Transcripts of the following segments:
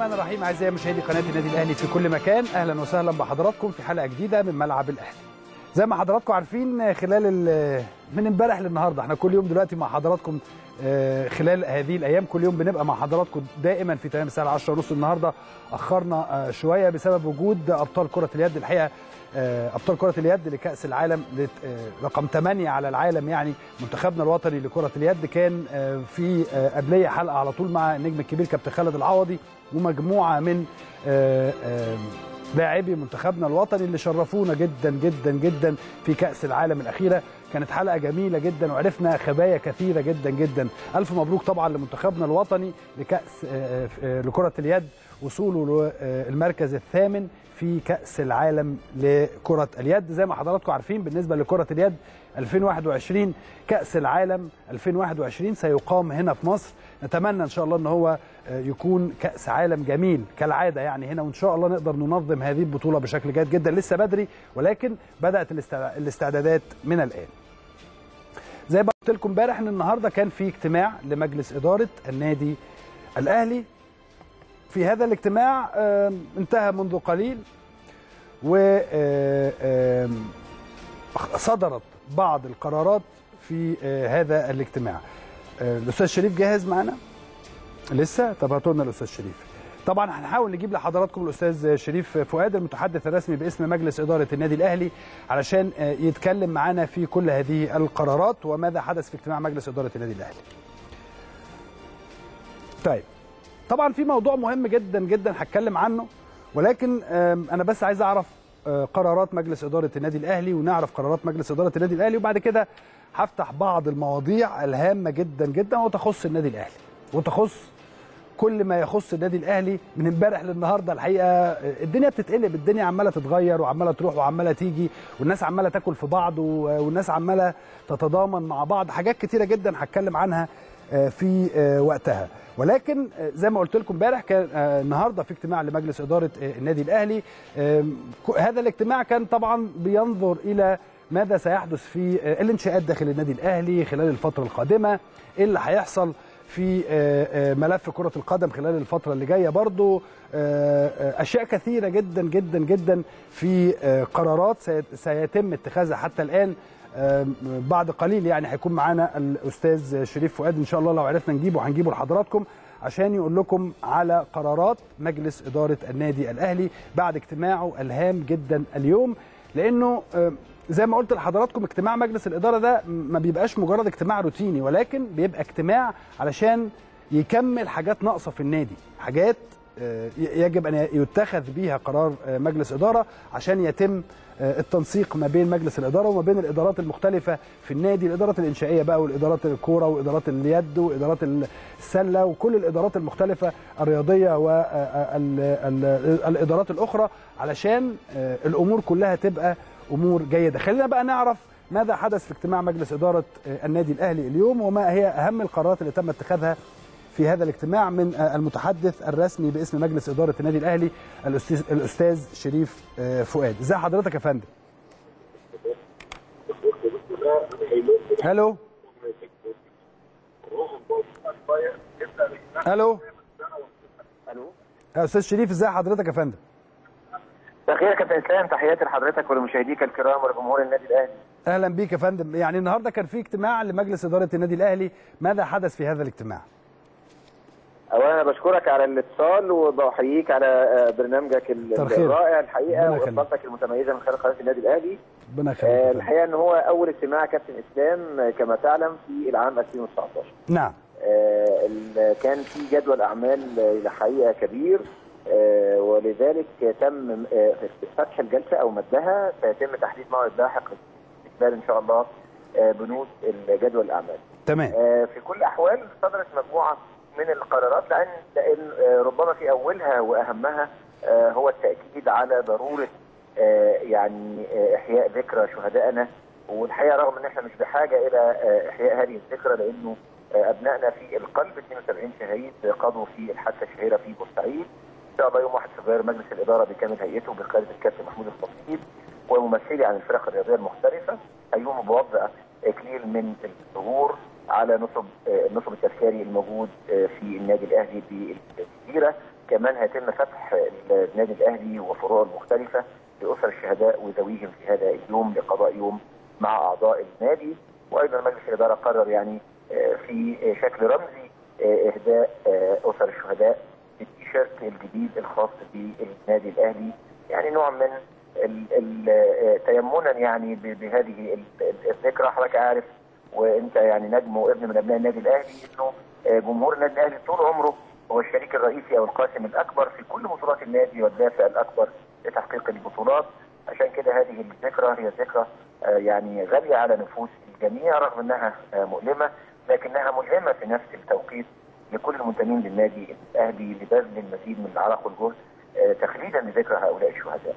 الرحمن الرحيم اعزائي مشاهدي قناه النادي الاهلي في كل مكان اهلا وسهلا بحضراتكم في حلقه جديده من ملعب الاهلي زي ما حضراتكم عارفين خلال من امبارح للنهارده احنا كل يوم دلوقتي مع حضراتكم خلال هذه الايام كل يوم بنبقى مع حضراتكم دائما في تمام الساعه 10 ونص النهارده اخرنا شويه بسبب وجود ابطال كره اليد الحقيقه ابطال كره اليد لكاس العالم رقم 8 على العالم يعني منتخبنا الوطني لكره اليد كان في قبليه حلقه على طول مع النجم الكبير كابتن خالد العوضي ومجموعه من لاعبي منتخبنا الوطني اللي شرفونا جدا جدا جدا في كاس العالم الاخيره كانت حلقه جميله جدا وعرفنا خبايا كثيره جدا جدا الف مبروك طبعا لمنتخبنا الوطني لكاس لكره اليد وصوله للمركز الثامن في كاس العالم لكره اليد زي ما حضراتكم عارفين بالنسبه لكره اليد 2021 كاس العالم 2021 سيقام هنا في مصر نتمنى ان شاء الله ان هو يكون كاس عالم جميل كالعاده يعني هنا وان شاء الله نقدر ننظم هذه البطوله بشكل جيد جدا لسه بدري ولكن بدات الاستعدادات من الان زي ما قلت لكم امبارح ان النهارده كان في اجتماع لمجلس اداره النادي الاهلي في هذا الاجتماع انتهى منذ قليل و صدرت بعض القرارات في هذا الاجتماع الاستاذ شريف جاهز معنا لسه طب هاتوا لنا الاستاذ شريف طبعا هنحاول نجيب لحضراتكم الاستاذ شريف فؤاد المتحدث الرسمي باسم مجلس اداره النادي الاهلي علشان يتكلم معنا في كل هذه القرارات وماذا حدث في اجتماع مجلس اداره النادي الاهلي طيب طبعا في موضوع مهم جدا جدا هتكلم عنه ولكن انا بس عايز اعرف قرارات مجلس اداره النادي الاهلي ونعرف قرارات مجلس اداره النادي الاهلي وبعد كده هفتح بعض المواضيع الهامه جدا جدا وتخص النادي الاهلي وتخص كل ما يخص النادي الاهلي من امبارح للنهارده الحقيقه الدنيا بتتقلب الدنيا عماله تتغير وعماله تروح وعماله تيجي والناس عماله تاكل في بعض والناس عماله تتضامن مع بعض حاجات كتيره جدا هتكلم عنها في وقتها ولكن زي ما قلت لكم امبارح كان النهارده في اجتماع لمجلس اداره النادي الاهلي هذا الاجتماع كان طبعا بينظر الى ماذا سيحدث في الانشاءات داخل النادي الاهلي خلال الفتره القادمه ايه اللي هيحصل في ملف كرة القدم خلال الفترة اللي جاية برضو أشياء كثيرة جدا جدا جدا في قرارات سيتم اتخاذها حتى الآن بعد قليل يعني هيكون معانا الأستاذ شريف فؤاد إن شاء الله لو عرفنا نجيبه هنجيبه لحضراتكم عشان يقول لكم على قرارات مجلس إدارة النادي الأهلي بعد اجتماعه الهام جدا اليوم لأنه زي ما قلت لحضراتكم اجتماع مجلس الاداره ده ما بيبقاش مجرد اجتماع روتيني ولكن بيبقى اجتماع علشان يكمل حاجات ناقصه في النادي حاجات يجب ان يتخذ بيها قرار مجلس اداره عشان يتم التنسيق ما بين مجلس الاداره وما بين الادارات المختلفه في النادي الادارات الانشائيه بقى والادارات الكوره وادارات اليد وادارات السله وكل الادارات المختلفه الرياضيه والادارات الاخرى علشان الامور كلها تبقى امور جيده خلينا بقى نعرف ماذا حدث في اجتماع مجلس اداره النادي الاهلي اليوم وما هي اهم القرارات اللي تم اتخاذها في هذا الاجتماع من المتحدث الرسمي باسم مجلس اداره النادي الاهلي الاستاذ الاستاذ شريف فؤاد ازي حضرتك يا فندم الو الو الو يا استاذ شريف ازي حضرتك يا فندم بخير يا كابتن اسلام تحياتي لحضرتك ولمشاهديك الكرام ولجمهور النادي الاهلي اهلا بيك يا فندم يعني النهارده كان في اجتماع لمجلس اداره النادي الاهلي ماذا حدث في هذا الاجتماع اولا انا بشكرك على الاتصال وبحييك على برنامجك الرائع الحقيقه واطلالتك المتميزه من خلال قناه النادي الاهلي ربنا يخليك الحقيقه ان هو اول اجتماع كابتن اسلام كما تعلم في العام 2019 نعم كان في جدول اعمال الحقيقه كبير ولذلك تم فتح الجلسه او مدها سيتم تحديد موعد لاحق لاستقبال ان شاء الله بنود جدول الاعمال. تمام. في كل الاحوال صدرت مجموعه من القرارات لان لان ربما في اولها واهمها هو التاكيد على ضروره يعني احياء ذكرى شهدائنا والحقيقه رغم ان احنا مش بحاجه الى احياء هذه الذكرى لانه ابنائنا في القلب 72 شهيد قضوا في الحادثه الشهيره في بورسعيد ان شاء الله يوم 1 فبراير مجلس الاداره بكامل هيئته بقياده الكابتن محمود الخطيب وممثلي عن الفرق الرياضيه المختلفه هيقوموا بوضع اكليل من الزهور على نصب النصب التذكاري الموجود في النادي الاهلي بالجزيره كمان هيتم فتح النادي الاهلي وفروعه المختلفه لاسر الشهداء وذويهم في هذا اليوم لقضاء يوم مع اعضاء النادي وايضا مجلس الاداره قرر يعني في شكل رمزي اهداء اسر الشهداء التيشيرت الجديد الخاص بالنادي الاهلي يعني نوع من تيمنا يعني بهذه الذكرى حضرتك عارف وانت يعني نجم وابن من ابناء النادي الاهلي انه جمهور النادي الاهلي طول عمره هو الشريك الرئيسي او القاسم الاكبر في كل بطولات النادي والدافع الاكبر لتحقيق البطولات عشان كده هذه الذكرى هي ذكرى يعني غاليه على نفوس الجميع رغم انها مؤلمه لكنها ملهمه في نفس التوقيت لكل المنتمين للنادي الاهلي لبذل المزيد من العرق والجهد تخليدا لذكرى هؤلاء الشهداء.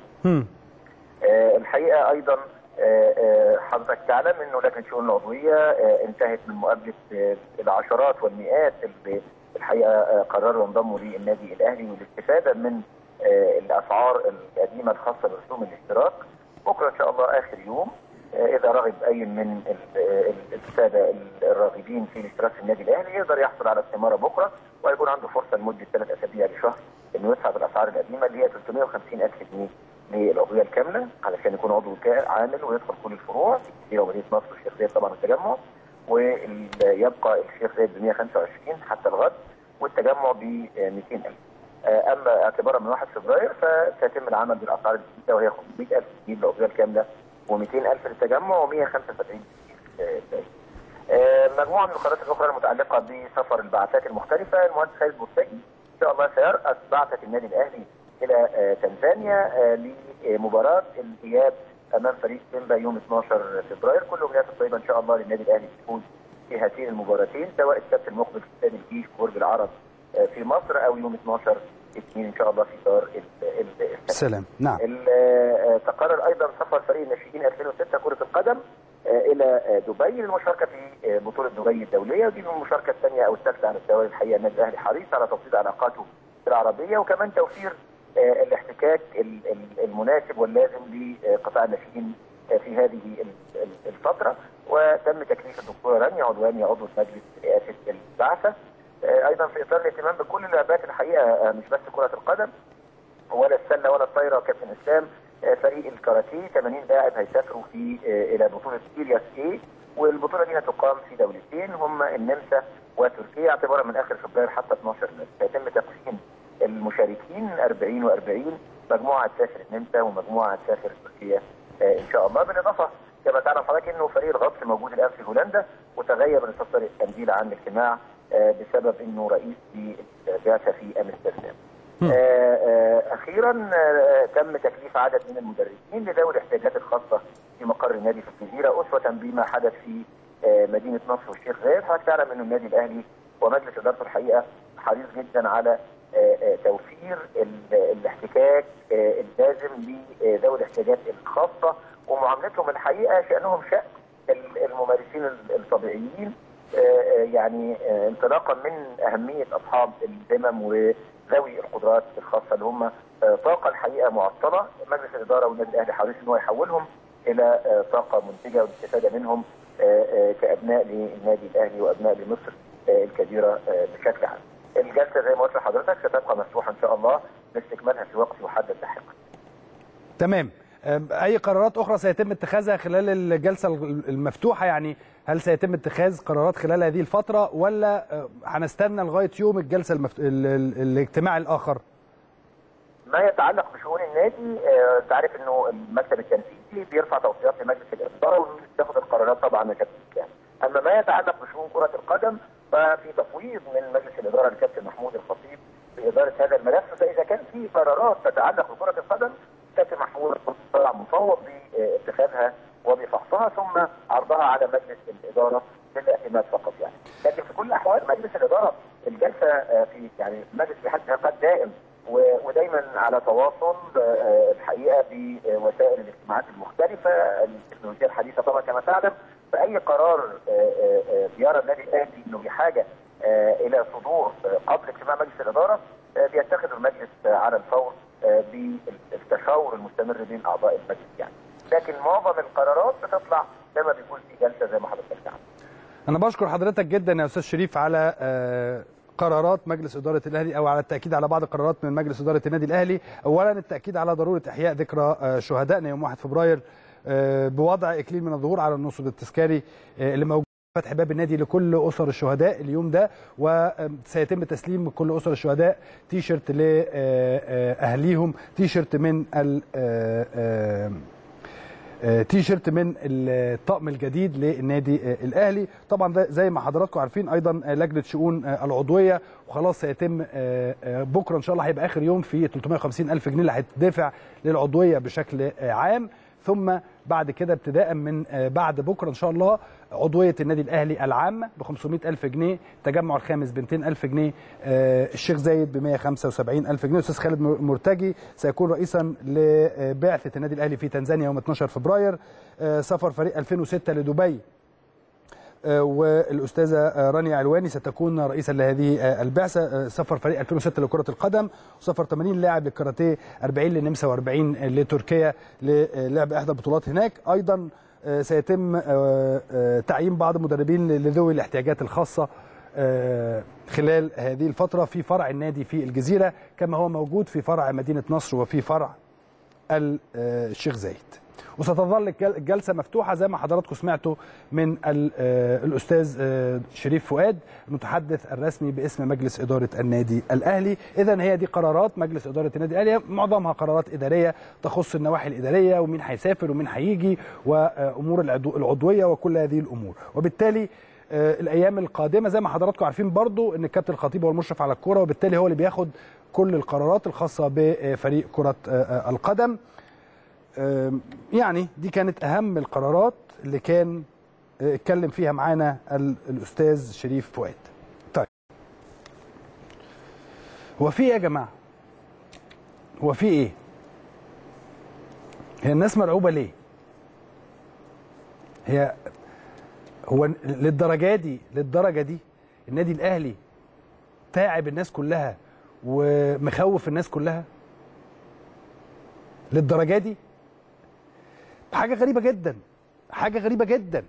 الحقيقه ايضا حضرتك تعلم انه لجنه الشؤون العضويه انتهت من مقابله العشرات والمئات اللي الحقيقه قرروا ينضموا للنادي الاهلي والاستفاده من الاسعار القديمه الخاصه برسوم الاشتراك بكره ان شاء الله اخر يوم اذا رغب اي من الساده الراغبين في الاشتراك في النادي الاهلي يقدر يحصل على استماره بكره ويكون عنده فرصه لمده ثلاث اسابيع لشهر انه يدفع بالاسعار القديمه اللي هي 350 الف جنيه للعضويه الكامله علشان يكون عضو عامل ويدخل كل الفروع في الجزيره ومدينه نصر والشيخ زايد طبعا التجمع ويبقى الشيخ زايد ب 125 حتى الغد والتجمع ب 200000 اما اعتبارا من 1 فبراير فسيتم العمل بالاسعار الجديده وهي 500000 جنيه للعضويه الكامله و200000 للتجمع و175 مجموعه من القرارات الاخرى المتعلقه بسفر البعثات المختلفه المهندس خالد بورسعيد ان شاء الله سيرأس بعثه النادي الاهلي الى تنزانيا لمباراه الاياب امام فريق سيمبا يوم 12 فبراير كل امنيات الطيبه ان شاء الله للنادي الاهلي تكون في هاتين المباراتين سواء السبت المقبل في استاد الجيش في برج العرب في مصر او يوم 12 اثنين ان شاء الله في دار السلام نعم تقرر ايضا سفر فريق الناشئين 2006 كره القدم الى دبي للمشاركه في بطوله دبي الدوليه ودي المشاركه الثانيه او الثالثه على التوالي الحقيقه النادي الاهلي حريص على توطيد علاقاته العربيه وكمان توفير الاحتكاك المناسب واللازم لقطاع الناشئين في هذه الفتره وتم تكليف الدكتوره رانيا عضواني عضو مجلس رئاسه البعثه ايضا في اطار الاهتمام بكل اللعبات الحقيقه مش بس كره القدم ولا السله ولا الطايره كابتن اسلام فريق الكاراتيه 80 لاعب هيسافروا في الى بطوله سيرياس اي والبطوله دي هتقام في دولتين هم النمسا وتركيا اعتبارا من اخر فبراير حتى 12 مارس سيتم تقسيم المشاركين 40 و40 مجموعه تسافر النمسا ومجموعه تسافر تركيا ان شاء الله بالاضافه كما تعلم حضرتك انه فريق الغطس موجود الان في هولندا وتغيب الاستاذ طارق قنديل عن الاجتماع بسبب انه رئيس للبعثه في امستردام. اخيرا تم تكليف عدد من المدربين لذوي الاحتياجات الخاصه في مقر النادي في الجزيره اسوه بما حدث في مدينه نصر والشيخ زايد حضرتك تعلم انه النادي الاهلي ومجلس ادارته الحقيقه حريص جدا على توفير الاحتكاك اللازم لذوي الاحتياجات الخاصه ومعاملتهم الحقيقه شانهم شان الممارسين الطبيعيين يعني انطلاقا من اهميه اصحاب الذمم وذوي القدرات الخاصه اللي هم طاقه الحقيقه معطله مجلس الاداره والنادي الاهلي حريص ان هو يحولهم الى طاقه منتجه والاستفاده منهم كابناء للنادي الاهلي وابناء لمصر الكبيره بشكل عام. الجلسه زي ما قلت لحضرتك ستبقى مفتوحه ان شاء الله لاستكمالها في وقت يحدد لاحقا. تمام. اي قرارات اخرى سيتم اتخاذها خلال الجلسه المفتوحه يعني هل سيتم اتخاذ قرارات خلال هذه الفتره ولا هنستنى لغايه يوم الجلسه المفت... الاجتماع الاخر ما يتعلق بشؤون النادي تعرف انه المكتب التنفيذي بيرفع توصيات لمجلس الاداره وياخد القرارات طبعا يا كابتن اما ما يتعلق بشؤون كره القدم ففي تفويض من مجلس الاداره للكابتن محمود الخطيب باداره هذا الملف فاذا كان في قرارات تتعلق بكره القدم كابتن محمود طلع مفوض باتخاذها وبفحصها ثم عرضها على مجلس الاداره للاعتماد فقط يعني لكن في كل الاحوال مجلس الاداره الجلسه في يعني مجلس بحد قد دائم ودايما على تواصل الحقيقه بوسائل الاجتماعات المختلفه التكنولوجيا الحديثه طبعا كما تعلم فاي قرار بيرى النادي الاهلي انه بحاجه الى صدور قبل اجتماع مجلس الاداره بيتخذ المجلس على الفور بالتشاور المستمر بين اعضاء المجلس يعني لكن معظم القرارات بتطلع لما بيكون في جلسه زي ما حضرتك تعلم انا بشكر حضرتك جدا يا استاذ شريف على قرارات مجلس اداره الاهلي او على التاكيد على بعض القرارات من مجلس اداره النادي الاهلي اولا التاكيد على ضروره احياء ذكرى آه، شهدائنا يوم 1 فبراير آه، بوضع اكليل من الظهور على النصب التذكاري آه، اللي موجود فتح باب النادي لكل اسر الشهداء اليوم ده وسيتم تسليم كل اسر الشهداء تي شيرت لاهليهم تي شيرت من ال آه، آه، آه، تي شيرت من الطقم الجديد للنادي آه، الاهلي طبعا ده زي ما حضراتكم عارفين ايضا آه، لجنه شؤون آه، العضويه وخلاص سيتم آه، آه، بكره ان شاء الله هيبقى اخر يوم في 350 الف جنيه اللي هتدفع للعضويه بشكل آه، عام ثم بعد كده ابتداء من آه، بعد بكره ان شاء الله عضويه النادي الاهلي العامه ب 500 الف جنيه التجمع الخامس ب 200 الف جنيه آه، الشيخ زايد ب 175 الف جنيه الاستاذ خالد مرتجي سيكون رئيسا لبعثه النادي الاهلي في تنزانيا يوم 12 فبراير آه، سفر فريق 2006 لدبي آه، والاستاذه آه، رانيا علواني ستكون رئيسا لهذه آه، البعثه آه، سفر فريق 2006 لكره القدم وسفر 80 لاعب للكاراتيه 40 للنمسا و40 لتركيا للعب احدى البطولات هناك ايضا آه، سيتم آه، آه، تعيين بعض المدربين لذوي الاحتياجات الخاصه آه، خلال هذه الفتره في فرع النادي في الجزيره كما هو موجود في فرع مدينه نصر وفي فرع ال- آه، الشيخ زايد وستظل الجل- الجلسه مفتوحه زي ما حضراتكم سمعتوا من ال- آه، الاستاذ آه، شريف فؤاد المتحدث الرسمي باسم مجلس اداره النادي الاهلي اذا هي دي قرارات مجلس اداره النادي الاهلي معظمها قرارات اداريه تخص النواحي الاداريه ومين هيسافر ومين هيجي وامور العضو- العضويه وكل هذه الامور وبالتالي آه، الايام القادمه زي ما حضراتكم عارفين برضو ان الكابتن الخطيب هو المشرف على الكوره وبالتالي هو اللي بياخد كل القرارات الخاصه بفريق كره آه، آه، القدم آم، يعني دي كانت اهم القرارات اللي كان آه، اتكلم فيها معانا ال- الاستاذ شريف فؤاد طيب هو في ايه يا جماعه هو في ايه هي الناس مرعوبه ليه هي هو للدرجه دي للدرجه دي النادي الاهلي تعب الناس كلها ومخوف الناس كلها للدرجه دي حاجه غريبه جدا حاجه غريبه جدا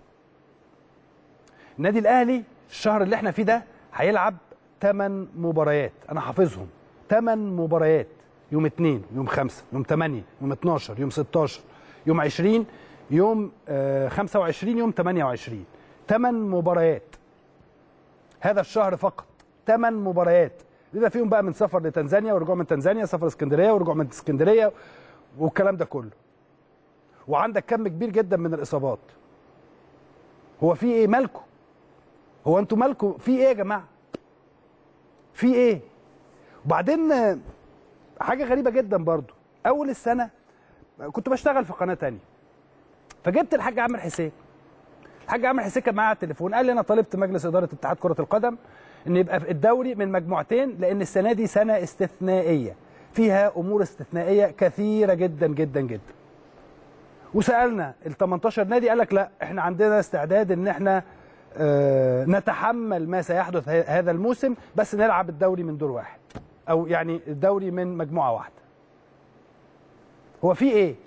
النادي الاهلي الشهر اللي احنا فيه ده هيلعب 8 مباريات انا حافظهم 8 مباريات يوم 2 يوم 5 يوم 8 يوم 12 يوم 16 يوم 20 يوم آه 25 يوم 28 8 مباريات هذا الشهر فقط 8 مباريات بيبقى فيهم بقى من سفر لتنزانيا ورجوع من تنزانيا سفر اسكندريه ورجوع من اسكندريه والكلام ده كله وعندك كم كبير جدا من الاصابات هو في ايه مالكم هو انتوا مالكم في ايه يا جماعه في ايه وبعدين آه، حاجه غريبه جدا برضو اول السنه كنت بشتغل في قناه تانية فجبت الحاج عامر حسين الحاج عامر حسين كان معايا على التليفون قال لي انا طالبت مجلس اداره اتحاد كره القدم ان يبقى في الدوري من مجموعتين لان السنه دي سنه استثنائيه فيها امور استثنائيه كثيره جدا جدا جدا وسالنا ال 18 نادي قال لك لا احنا عندنا استعداد ان احنا آه، نتحمل ما سيحدث ه- هذا الموسم بس نلعب الدوري من دور واحد او يعني الدوري من مجموعه واحده هو في ايه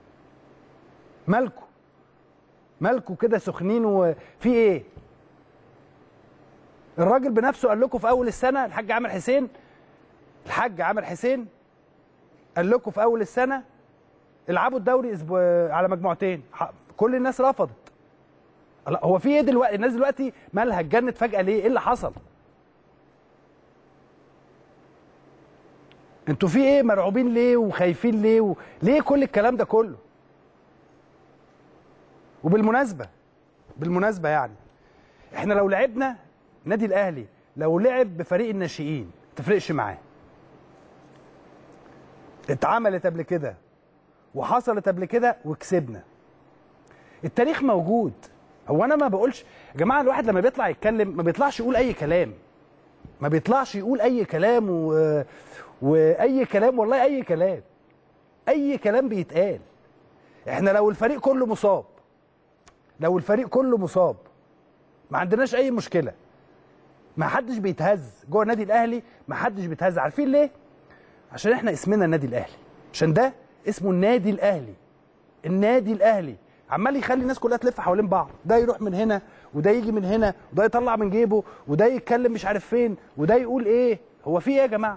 مالكم مالكم كده سخنين وفي ايه الراجل بنفسه قال لكم في اول السنه الحاج عامر حسين الحاج عامر حسين قال لكم في اول السنه العبوا الدوري اسبوع على مجموعتين ح- كل الناس رفضت لا هو في ايه دلوقتي الناس دلوقتي مالها اتجنت فجاه ليه ايه اللي حصل انتوا في ايه مرعوبين ليه وخايفين ليه و... ليه كل الكلام ده كله وبالمناسبه بالمناسبه يعني احنا لو لعبنا نادي الاهلي لو لعب بفريق الناشئين ما تفرقش معاه اتعملت قبل كده وحصلت قبل كده وكسبنا التاريخ موجود هو انا ما بقولش يا جماعه الواحد لما بيطلع يتكلم ما بيطلعش يقول اي كلام ما بيطلعش يقول اي كلام و... واي كلام والله اي كلام اي كلام بيتقال احنا لو الفريق كله مصاب لو الفريق كله مصاب ما عندناش اي مشكله ما حدش بيتهز جوه النادي الاهلي ما حدش بيتهز عارفين ليه عشان احنا اسمنا النادي الاهلي عشان ده اسمه النادي الاهلي النادي الاهلي عمال يخلي الناس كلها تلف حوالين بعض ده يروح من هنا وده يجي من هنا وده يطلع من جيبه وده يتكلم مش عارف فين وده يقول ايه هو في ايه يا جماعه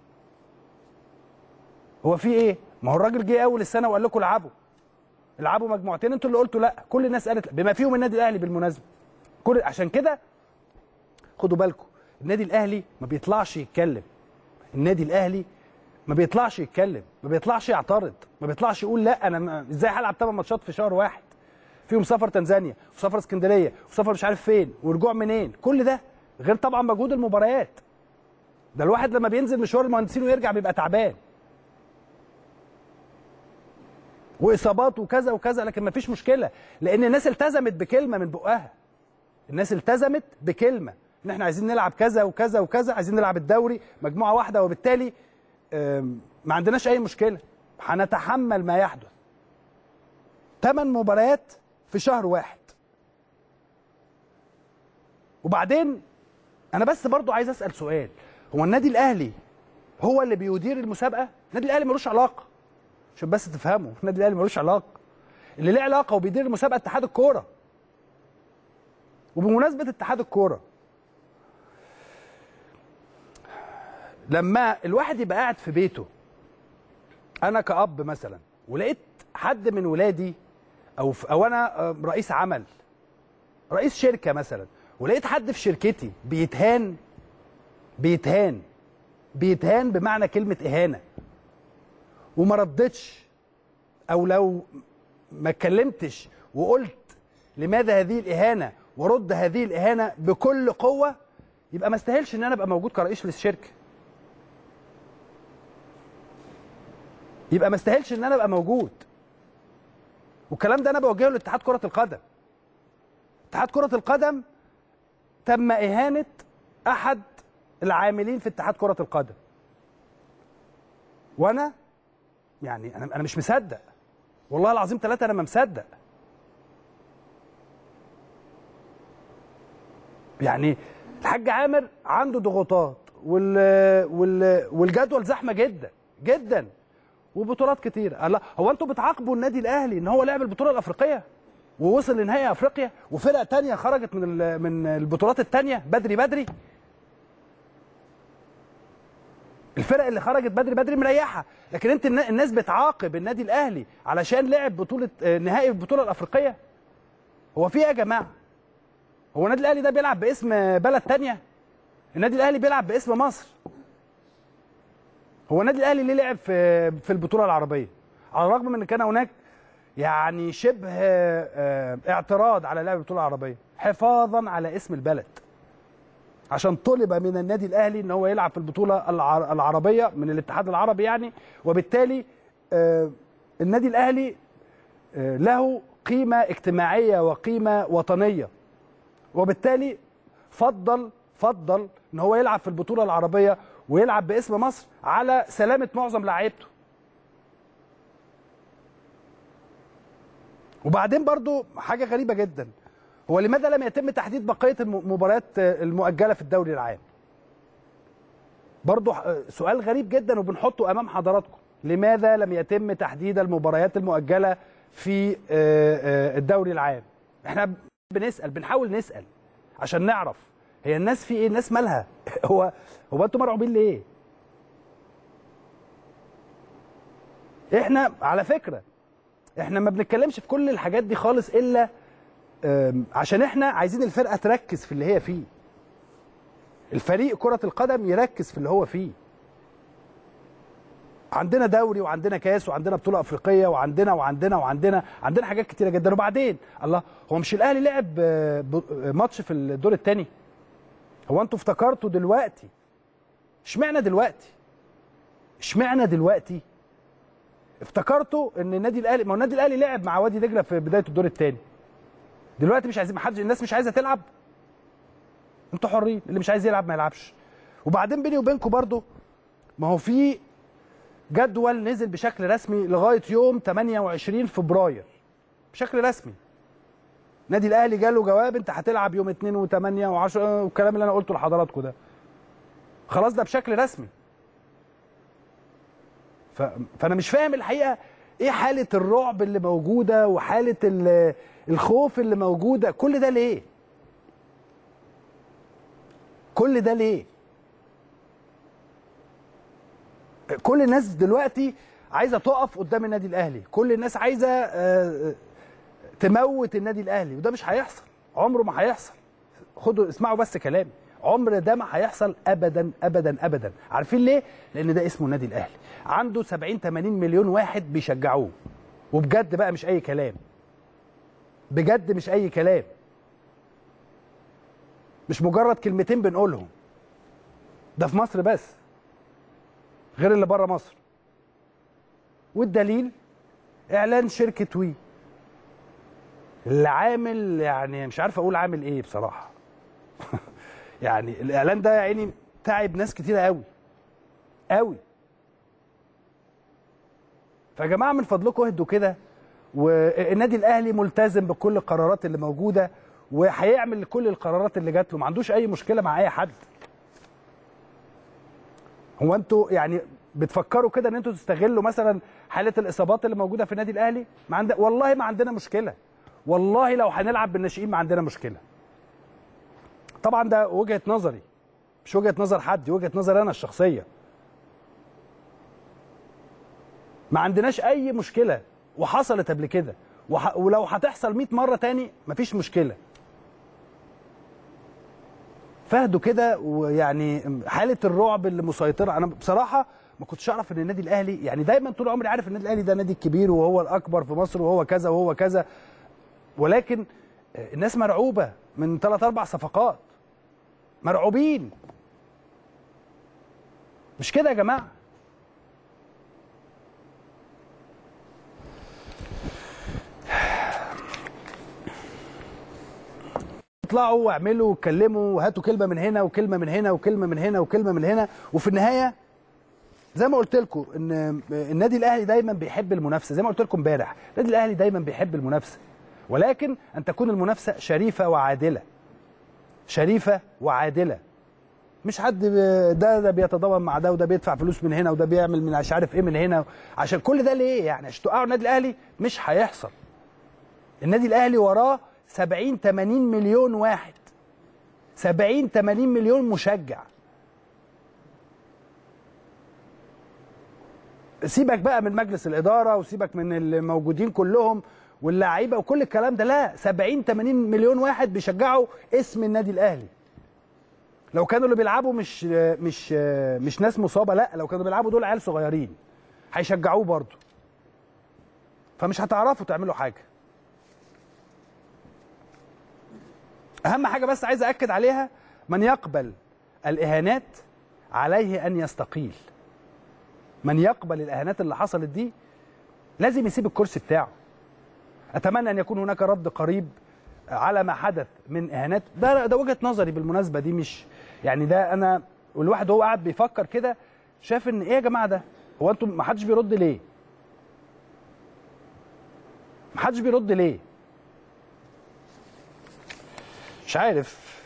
هو في ايه ما هو الراجل جه اول السنه وقال لكم العبوا العبوا مجموعتين انتوا اللي قلتوا لا كل الناس قالت لا بما فيهم النادي الاهلي بالمناسبه كل عشان كده خدوا بالكم النادي الاهلي ما بيطلعش يتكلم النادي الاهلي ما بيطلعش يتكلم ما بيطلعش يعترض ما بيطلعش يقول لا انا ما- ازاي هلعب 8 ماتشات في شهر واحد فيهم سفر تنزانيا وسفر اسكندريه وسفر مش عارف فين ورجوع منين كل ده غير طبعا مجهود المباريات ده الواحد لما بينزل مشوار المهندسين ويرجع بيبقى تعبان واصابات وكذا وكذا لكن ما فيش مشكله لان الناس التزمت بكلمه من بقها الناس التزمت بكلمه ان احنا عايزين نلعب كذا وكذا وكذا عايزين نلعب الدوري مجموعه واحده وبالتالي آم، ما عندناش اي مشكله هنتحمل ما يحدث ثمان مباريات في شهر واحد وبعدين انا بس برضو عايز اسال سؤال هو النادي الاهلي هو اللي بيدير المسابقه النادي الاهلي ملوش علاقه عشان بس تفهموا النادي الاهلي ملوش علاقه اللي ليه علاقه وبيدير المسابقه اتحاد الكوره وبمناسبه اتحاد الكوره لما الواحد يبقى قاعد في بيته انا كأب مثلا ولقيت حد من ولادي او في او انا آه، رئيس عمل رئيس شركه مثلا ولقيت حد في شركتي بيتهان بيتهان بيتهان بمعنى كلمه اهانه وما ردتش او لو ما اتكلمتش وقلت لماذا هذه الاهانه ورد هذه الاهانه بكل قوه يبقى ما استاهلش ان انا ابقى موجود كرئيس للشركه يبقى ما استاهلش ان انا ابقى موجود والكلام ده انا بوجهه لاتحاد كره القدم اتحاد كره القدم تم اهانه احد العاملين في اتحاد كره القدم وانا يعني انا انا مش مصدق والله العظيم ثلاثه انا ما مصدق يعني الحاج عامر عنده ضغوطات وال وال والجدول زحمه جدا جدا وبطولات كتير الله هو انتوا بتعاقبوا النادي الاهلي ان هو لعب البطوله الافريقيه ووصل لنهائي افريقيا وفرق تانية خرجت من ال- من البطولات التانية بدري بدري الفرق اللي خرجت بدري بدري مريحه لكن انت النا- الناس بتعاقب النادي الاهلي علشان لعب بطوله آه، نهائي البطوله الافريقيه هو في ايه يا جماعه هو النادي الاهلي ده بيلعب باسم بلد تانية النادي الاهلي بيلعب باسم مصر هو النادي الاهلي ليه لعب في في البطوله العربيه على الرغم من ان كان هناك يعني شبه آه، اعتراض على لعب البطوله العربيه حفاظا على اسم البلد عشان طلب من النادي الاهلي ان هو يلعب في البطوله الع- العربيه من الاتحاد العربي يعني وبالتالي آه، النادي الاهلي آه، له قيمه اجتماعيه وقيمه وطنيه وبالتالي فضل فضل ان هو يلعب في البطوله العربيه ويلعب باسم مصر على سلامه معظم لعيبته وبعدين برضو حاجه غريبه جدا هو لماذا لم يتم تحديد بقيه المباريات المؤجله في الدوري العام برضو ح- سؤال غريب جدا وبنحطه امام حضراتكم لماذا لم يتم تحديد المباريات المؤجله في آه، آه، الدوري العام احنا بنسال بنحاول نسال عشان نعرف هي الناس في ايه الناس مالها هو هو انتوا مرعوبين ليه احنا على فكره احنا ما بنتكلمش في كل الحاجات دي خالص الا آم، عشان احنا عايزين الفرقه تركز في اللي هي فيه الفريق كره القدم يركز في اللي هو فيه عندنا دوري وعندنا كاس وعندنا بطوله افريقيه وعندنا وعندنا وعندنا عندنا حاجات كتيره جدا وبعدين الله هو مش الاهلي لعب آه، ب- آه، ماتش في الدور الثاني هو انتوا افتكرتوا دلوقتي اشمعنى دلوقتي اشمعنى دلوقتي افتكرتوا ان النادي الاهلي ما هو النادي الاهلي لعب مع وادي دجله في بدايه الدور الثاني دلوقتي مش عايزين ما حدش الناس مش عايزه تلعب انتوا حرين اللي مش عايز يلعب ما يلعبش وبعدين بيني وبينكم برضو ما هو في جدول نزل بشكل رسمي لغايه يوم 28 فبراير بشكل رسمي نادي الاهلي جاله جواب انت هتلعب يوم 2 و8 و10 والكلام اللي انا قلته لحضراتكم ده خلاص ده بشكل رسمي ف... فانا مش فاهم الحقيقه ايه حاله الرعب اللي موجوده وحاله ال- الخوف اللي موجوده كل ده ليه كل ده ليه كل الناس دلوقتي عايزه تقف قدام النادي الاهلي كل الناس عايزه آه، تموت النادي الاهلي وده مش هيحصل عمره ما هيحصل خدوا اسمعوا بس كلامي عمر ده ما هيحصل ابدا ابدا ابدا عارفين ليه لان ده اسمه النادي الاهلي عنده 70 80 مليون واحد بيشجعوه وبجد بقى مش اي كلام بجد مش اي كلام مش مجرد كلمتين بنقولهم ده في مصر بس غير اللي بره مصر والدليل اعلان شركه وي اللي عامل يعني مش عارف اقول عامل ايه بصراحه يعني الاعلان ده يا عيني تعب ناس كتيره قوي قوي فيا جماعه من فضلكم اهدوا كده والنادي الاهلي ملتزم بكل القرارات اللي موجوده وهيعمل كل القرارات اللي جات له ما عندوش اي مشكله مع اي حد هو انتوا يعني بتفكروا كده ان انتوا تستغلوا مثلا حاله الاصابات اللي موجوده في النادي الاهلي ما عند... والله ما عندنا مشكله والله لو هنلعب بالناشئين ما عندنا مشكله طبعا ده وجهه نظري مش وجهه نظر حد دي وجهه نظر انا الشخصيه ما عندناش اي مشكله وحصلت قبل كده وح... ولو هتحصل 100 مره تاني مفيش مشكله فاهدوا كده ويعني حاله الرعب اللي مسيطره انا بصراحه ما كنتش اعرف ان النادي الاهلي يعني دايما طول عمري عارف ان النادي الاهلي ده نادي الكبير وهو الاكبر في مصر وهو كذا وهو كذا ولكن الناس مرعوبه من ثلاث اربع صفقات مرعوبين مش كده يا جماعه اطلعوا واعملوا واتكلموا وهاتوا كلمه من هنا وكلمه من هنا وكلمه من هنا وكلمه من هنا وفي النهايه زي ما قلت لكم ان النادي الاهلي دايما بيحب المنافسه زي ما قلت لكم امبارح النادي الاهلي دايما بيحب المنافسه ولكن ان تكون المنافسه شريفه وعادله شريفه وعادله مش حد ده ده بيتضامن مع ده وده بيدفع فلوس من هنا وده بيعمل من مش عارف ايه من هنا عشان كل ده ليه يعني عشان توقعوا النادي الاهلي مش هيحصل النادي الاهلي وراه 70 80 مليون واحد 70 80 مليون مشجع سيبك بقى من مجلس الاداره وسيبك من الموجودين كلهم واللعيبه وكل الكلام ده لا 70 80 مليون واحد بيشجعوا اسم النادي الاهلي لو كانوا اللي بيلعبوا مش مش مش ناس مصابه لا لو كانوا بيلعبوا دول عيال صغيرين هيشجعوه برضه فمش هتعرفوا تعملوا حاجه اهم حاجه بس عايز اكد عليها من يقبل الاهانات عليه ان يستقيل من يقبل الاهانات اللي حصلت دي لازم يسيب الكرسي بتاعه اتمنى ان يكون هناك رد قريب على ما حدث من اهانات ده ده وجهه نظري بالمناسبه دي مش يعني ده انا والواحد وهو قاعد بيفكر كده شاف ان ايه يا جماعه ده هو انتم ما حدش بيرد ليه ما حدش بيرد ليه مش عارف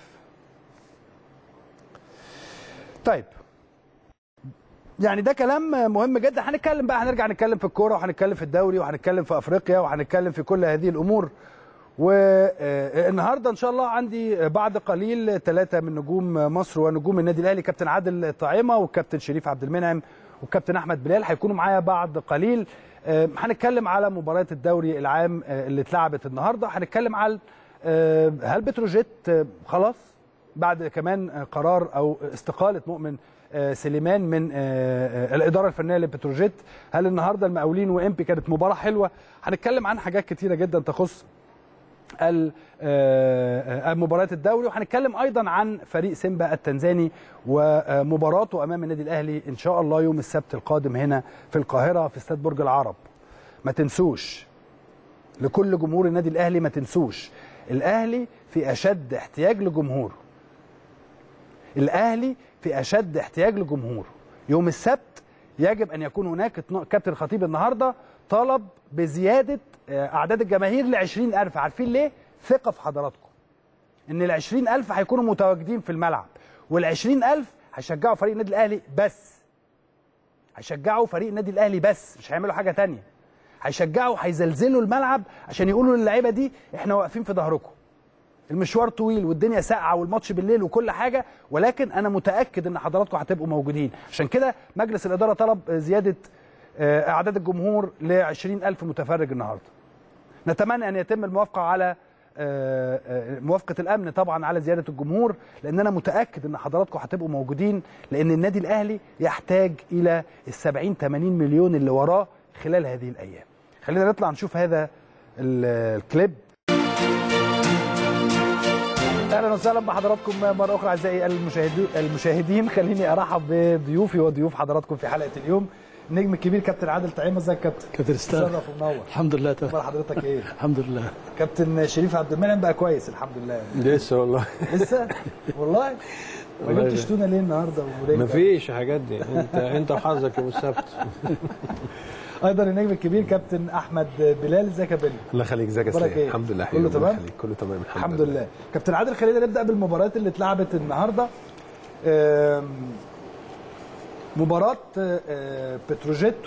طيب يعني ده كلام مهم جدا هنتكلم بقى هنرجع نتكلم في الكوره وهنتكلم في الدوري وهنتكلم في افريقيا وهنتكلم في كل هذه الامور والنهارده ان شاء الله عندي بعد قليل ثلاثه من نجوم مصر ونجوم النادي الاهلي كابتن عادل طعيمه والكابتن شريف عبد المنعم والكابتن احمد بلال هيكونوا معايا بعد قليل هنتكلم على مباريات الدوري العام اللي اتلعبت النهارده هنتكلم على هل بتروجيت خلاص بعد كمان قرار او استقاله مؤمن سليمان من الاداره الفنيه لبتروجيت هل النهارده المقاولين وامبي كانت مباراه حلوه هنتكلم عن حاجات كتيره جدا تخص مباريات الدوري وهنتكلم ايضا عن فريق سيمبا التنزاني ومباراته امام النادي الاهلي ان شاء الله يوم السبت القادم هنا في القاهره في استاد برج العرب ما تنسوش لكل جمهور النادي الاهلي ما تنسوش الاهلي في اشد احتياج لجمهوره الاهلي في اشد احتياج لجمهوره يوم السبت يجب ان يكون هناك كابتن خطيب النهارده طلب بزياده اعداد الجماهير ل 20000 عارفين ليه ثقه في حضراتكم ان ال 20000 هيكونوا متواجدين في الملعب وال 20000 هيشجعوا فريق النادي الاهلي بس هيشجعوا فريق النادي الاهلي بس مش هيعملوا حاجه تانية هيشجعوا هيزلزلوا الملعب عشان يقولوا للعيبه دي احنا واقفين في ظهركم المشوار طويل والدنيا ساقعه والماتش بالليل وكل حاجه ولكن انا متاكد ان حضراتكم هتبقوا موجودين عشان كده مجلس الاداره طلب زياده آه، اعداد الجمهور ل 20000 متفرج النهارده نتمنى ان يتم الموافقه على آه، آه، موافقه الامن طبعا على زياده الجمهور لان انا متاكد ان حضراتكم هتبقوا موجودين لان النادي الاهلي يحتاج الى ال 70 80 مليون اللي وراه خلال هذه الايام خلينا نطلع نشوف هذا ال- الكليب اهلا وسهلا بحضراتكم مره اخرى اعزائي المشاهدين المشاهدين خليني ارحب بضيوفي وضيوف حضراتكم في حلقه اليوم النجم الكبير كابتن عادل طعيم ازيك يا كابتن كابتن استاذ شرف ومنور الحمد لله اخبار تمام حضرتك ايه الحمد لله كابتن شريف عبد المنعم بقى كويس الحمد لله لسه والله لسه والله ما والله جبتش تونه ليه النهارده ورجع؟ مفيش حاجات دي انت انت وحظك يوم السبت ايضا النجم الكبير كابتن احمد بلال ازيك يا بلال الله يخليك ازيك يا أخبارك سليم إيه؟ الحمد لله كله حبيبي، الله تمام؟ يخليك. كله تمام الحمد لله كابتن عادل خلينا نبدا بالمباريات اللي اتلعبت النهارده آم، مباراة آه، بتروجيت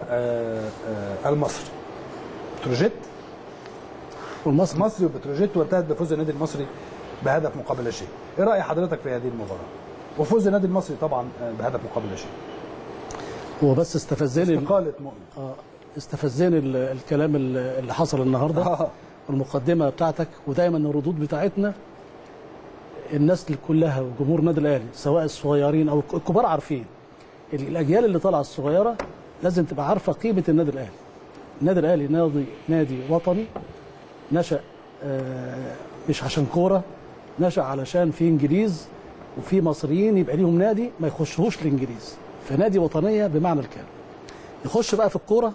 والمصري بتروجيت والمصري مصري وبتروجيت وانتهت بفوز النادي المصري بهدف مقابل لا شيء. ايه راي حضرتك في هذه المباراه؟ وفوز النادي المصري طبعا آه، بهدف مقابل لا شيء. هو بس استفزني ال- استقاله مؤمن. آه، استفزني ال- الكلام ال- اللي حصل النهارده آه. المقدمه بتاعتك ودايما الردود بتاعتنا الناس كلها وجمهور النادي الاهلي سواء الصغيرين او الك- الكبار عارفين ال- الاجيال اللي طالعه الصغيره لازم تبقى عارفه قيمه النادي الاهلي النادي الاهلي نادي نادي وطني نشا آه، مش عشان كوره نشا علشان في انجليز وفي مصريين يبقى ليهم نادي ما يخشوش الانجليز فنادي وطنيه بمعنى الكلمه يخش بقى في الكوره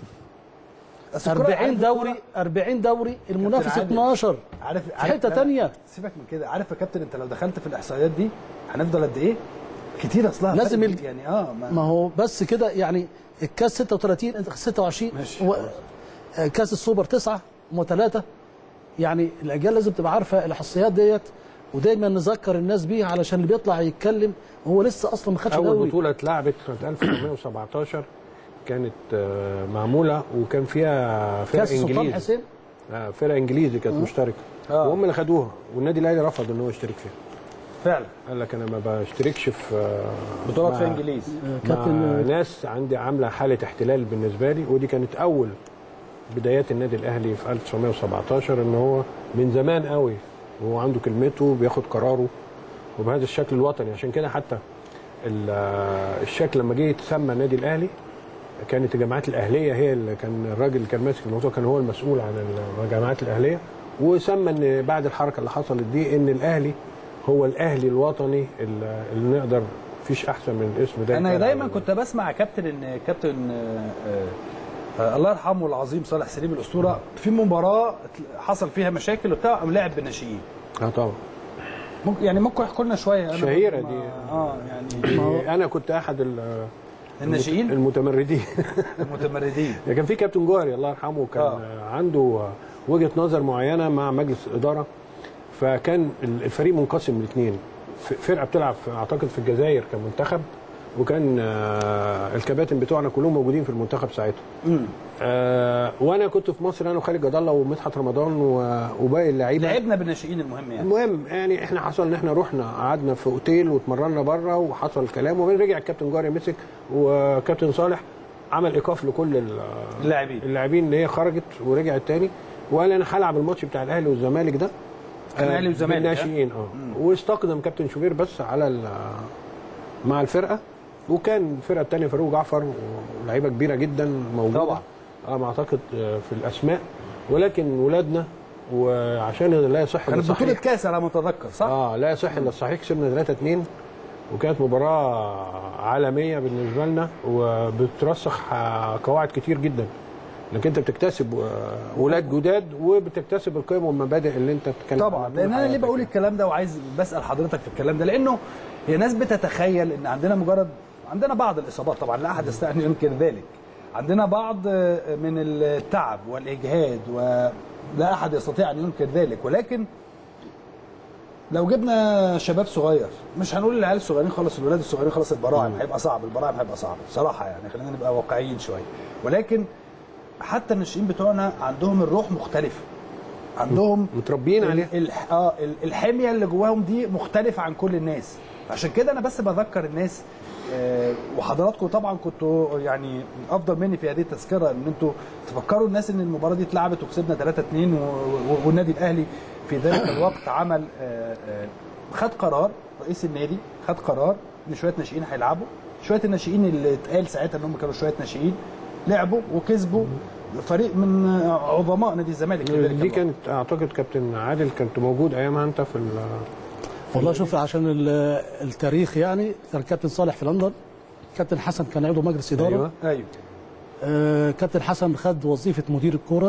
بس الكرة- 40 عارف دوري الكرة- 40 دوري المنافس عادل. 12 عارف في عارف حته لا، تانية سيبك من كده عارف يا كابتن انت لو دخلت في الاحصائيات دي هنفضل قد ايه؟ كتير اصلها لازم فرق ال- يعني اه ما ما هو بس كده يعني الكاس 36 انت 26 ماشي. و... آه، كاس السوبر 9 و3 يعني الاجيال لازم تبقى عارفه الاحصائيات ديت ودايما نذكر الناس بيها علشان اللي بيطلع يتكلم هو لسه اصلا ما خدش اول دوري بطوله اتلعبت سنه 1917 كانت آه، معموله وكان فيها فرق كاس السلطان انجليزي حسين آه، فرق انجليزي كانت مشتركه آه. وهم اللي خدوها والنادي الاهلي رفض ان هو يشترك فيها فعلا قال لك انا ما بشتركش في آه، بطولات مع- في انجليز آه، مع كابتن ناس عندي عامله حاله احتلال بالنسبه لي ودي كانت اول بدايات النادي الاهلي في 1917 ان هو من زمان قوي وهو عنده كلمته بياخد قراره وبهذا الشكل الوطني عشان كده حتى ال- الشكل لما جه يتسمى النادي الاهلي كانت الجامعات الاهليه هي اللي كان الراجل اللي كان ماسك الموضوع كان هو المسؤول عن الجامعات الاهليه وسمى ان بعد الحركه اللي حصلت دي ان الاهلي هو الاهلي الوطني اللي اللي نقدر مفيش احسن من الاسم ده انا يتقال دايما عليه. كنت بسمع يا كابتن ان كابتن آه، آه، آه، الله يرحمه العظيم صالح سليم الاسطوره في مباراه حصل فيها مشاكل وبتاع قام لاعب بالناشئين اه طبعا ممكن يعني ممكن يحكوا لنا شويه أنا شهيرة برضه ما- دي. اه يعني انا كنت احد ال- الناشئين المتمردين المتمردين كان في كابتن جوهري الله يرحمه كان آه. آه. عنده وجهه نظر معينه مع مجلس الاداره فكان الفريق منقسم لاثنين فرقه بتلعب في اعتقد في الجزائر كمنتخب وكان آه، الكباتن بتوعنا كلهم موجودين في المنتخب ساعتها آه وانا كنت في مصر انا وخالد جد الله ومدحت رمضان و- وباقي اللعيبه لعبنا بالناشئين المهم يعني المهم يعني احنا حصل ان احنا رحنا قعدنا في اوتيل واتمرنا بره وحصل كلام وبعدين رجع الكابتن جاري مسك وكابتن صالح عمل ايقاف لكل ال- اللاعبين. اللاعبين اللي هي خرجت ورجعت تاني وقال انا هلعب الماتش بتاع الاهلي والزمالك ده كان آه، أهلي وزمالك، بالناشئين اه واستقدم كابتن شوبير بس على ال- مع الفرقه وكان الفرقه الثانيه فاروق جعفر ولاعيبه كبيره جدا موجوده طبعا. اه ما اعتقد آه، في الاسماء ولكن ولادنا وعشان لا يصح كانت إلا بطوله الصحيح كاس على ما اتذكر صح؟ اه لا يصح الا الصحيح كسبنا 3 2 وكانت مباراه عالميه بالنسبه لنا وبترسخ آه، قواعد كتير جدا انك انت بتكتسب آه، ولاد جداد وبتكتسب القيم والمبادئ اللي انت بتتكلم طبعا عنها طول لان انا ليه حياتك بقول يعني. الكلام ده وعايز بسال حضرتك في الكلام ده لانه هي ناس بتتخيل ان عندنا مجرد عندنا بعض الاصابات طبعا لا احد يستطيع ان ينكر ذلك عندنا بعض من التعب والاجهاد ولا احد يستطيع ان ينكر ذلك ولكن لو جبنا شباب صغير مش هنقول العيال الصغيرين خالص الولاد الصغيرين خالص البراعم هيبقى صعب البراعم هيبقى صعب بصراحه يعني خلينا نبقى واقعيين شويه ولكن حتى الناشئين بتوعنا عندهم الروح مختلفه عندهم متربيين ال- عليها ال- اه ال- الحميه اللي جواهم دي مختلفه عن كل الناس عشان كده انا بس بذكر الناس آه، وحضراتكم طبعا كنتوا يعني افضل مني في هذه التذكره ان انتوا تفكروا الناس ان المباراه دي اتلعبت وكسبنا 3 2 و- و- والنادي الاهلي في ذلك الوقت عمل آه، آه، خد قرار رئيس النادي خد قرار ان شويه ناشئين هيلعبوا شويه الناشئين اللي اتقال ساعتها ان هم كانوا شويه ناشئين لعبوا وكسبوا فريق من عظماء نادي الزمالك في ذلك دي الوقت. كانت اعتقد كابتن عادل كنت موجود ايامها انت في ال- والله شوف عشان ال- التاريخ يعني كان كابتن صالح في لندن كابتن حسن كان عضو مجلس اداره أيوة. ايوه آه، كابتن حسن خد وظيفه مدير الكوره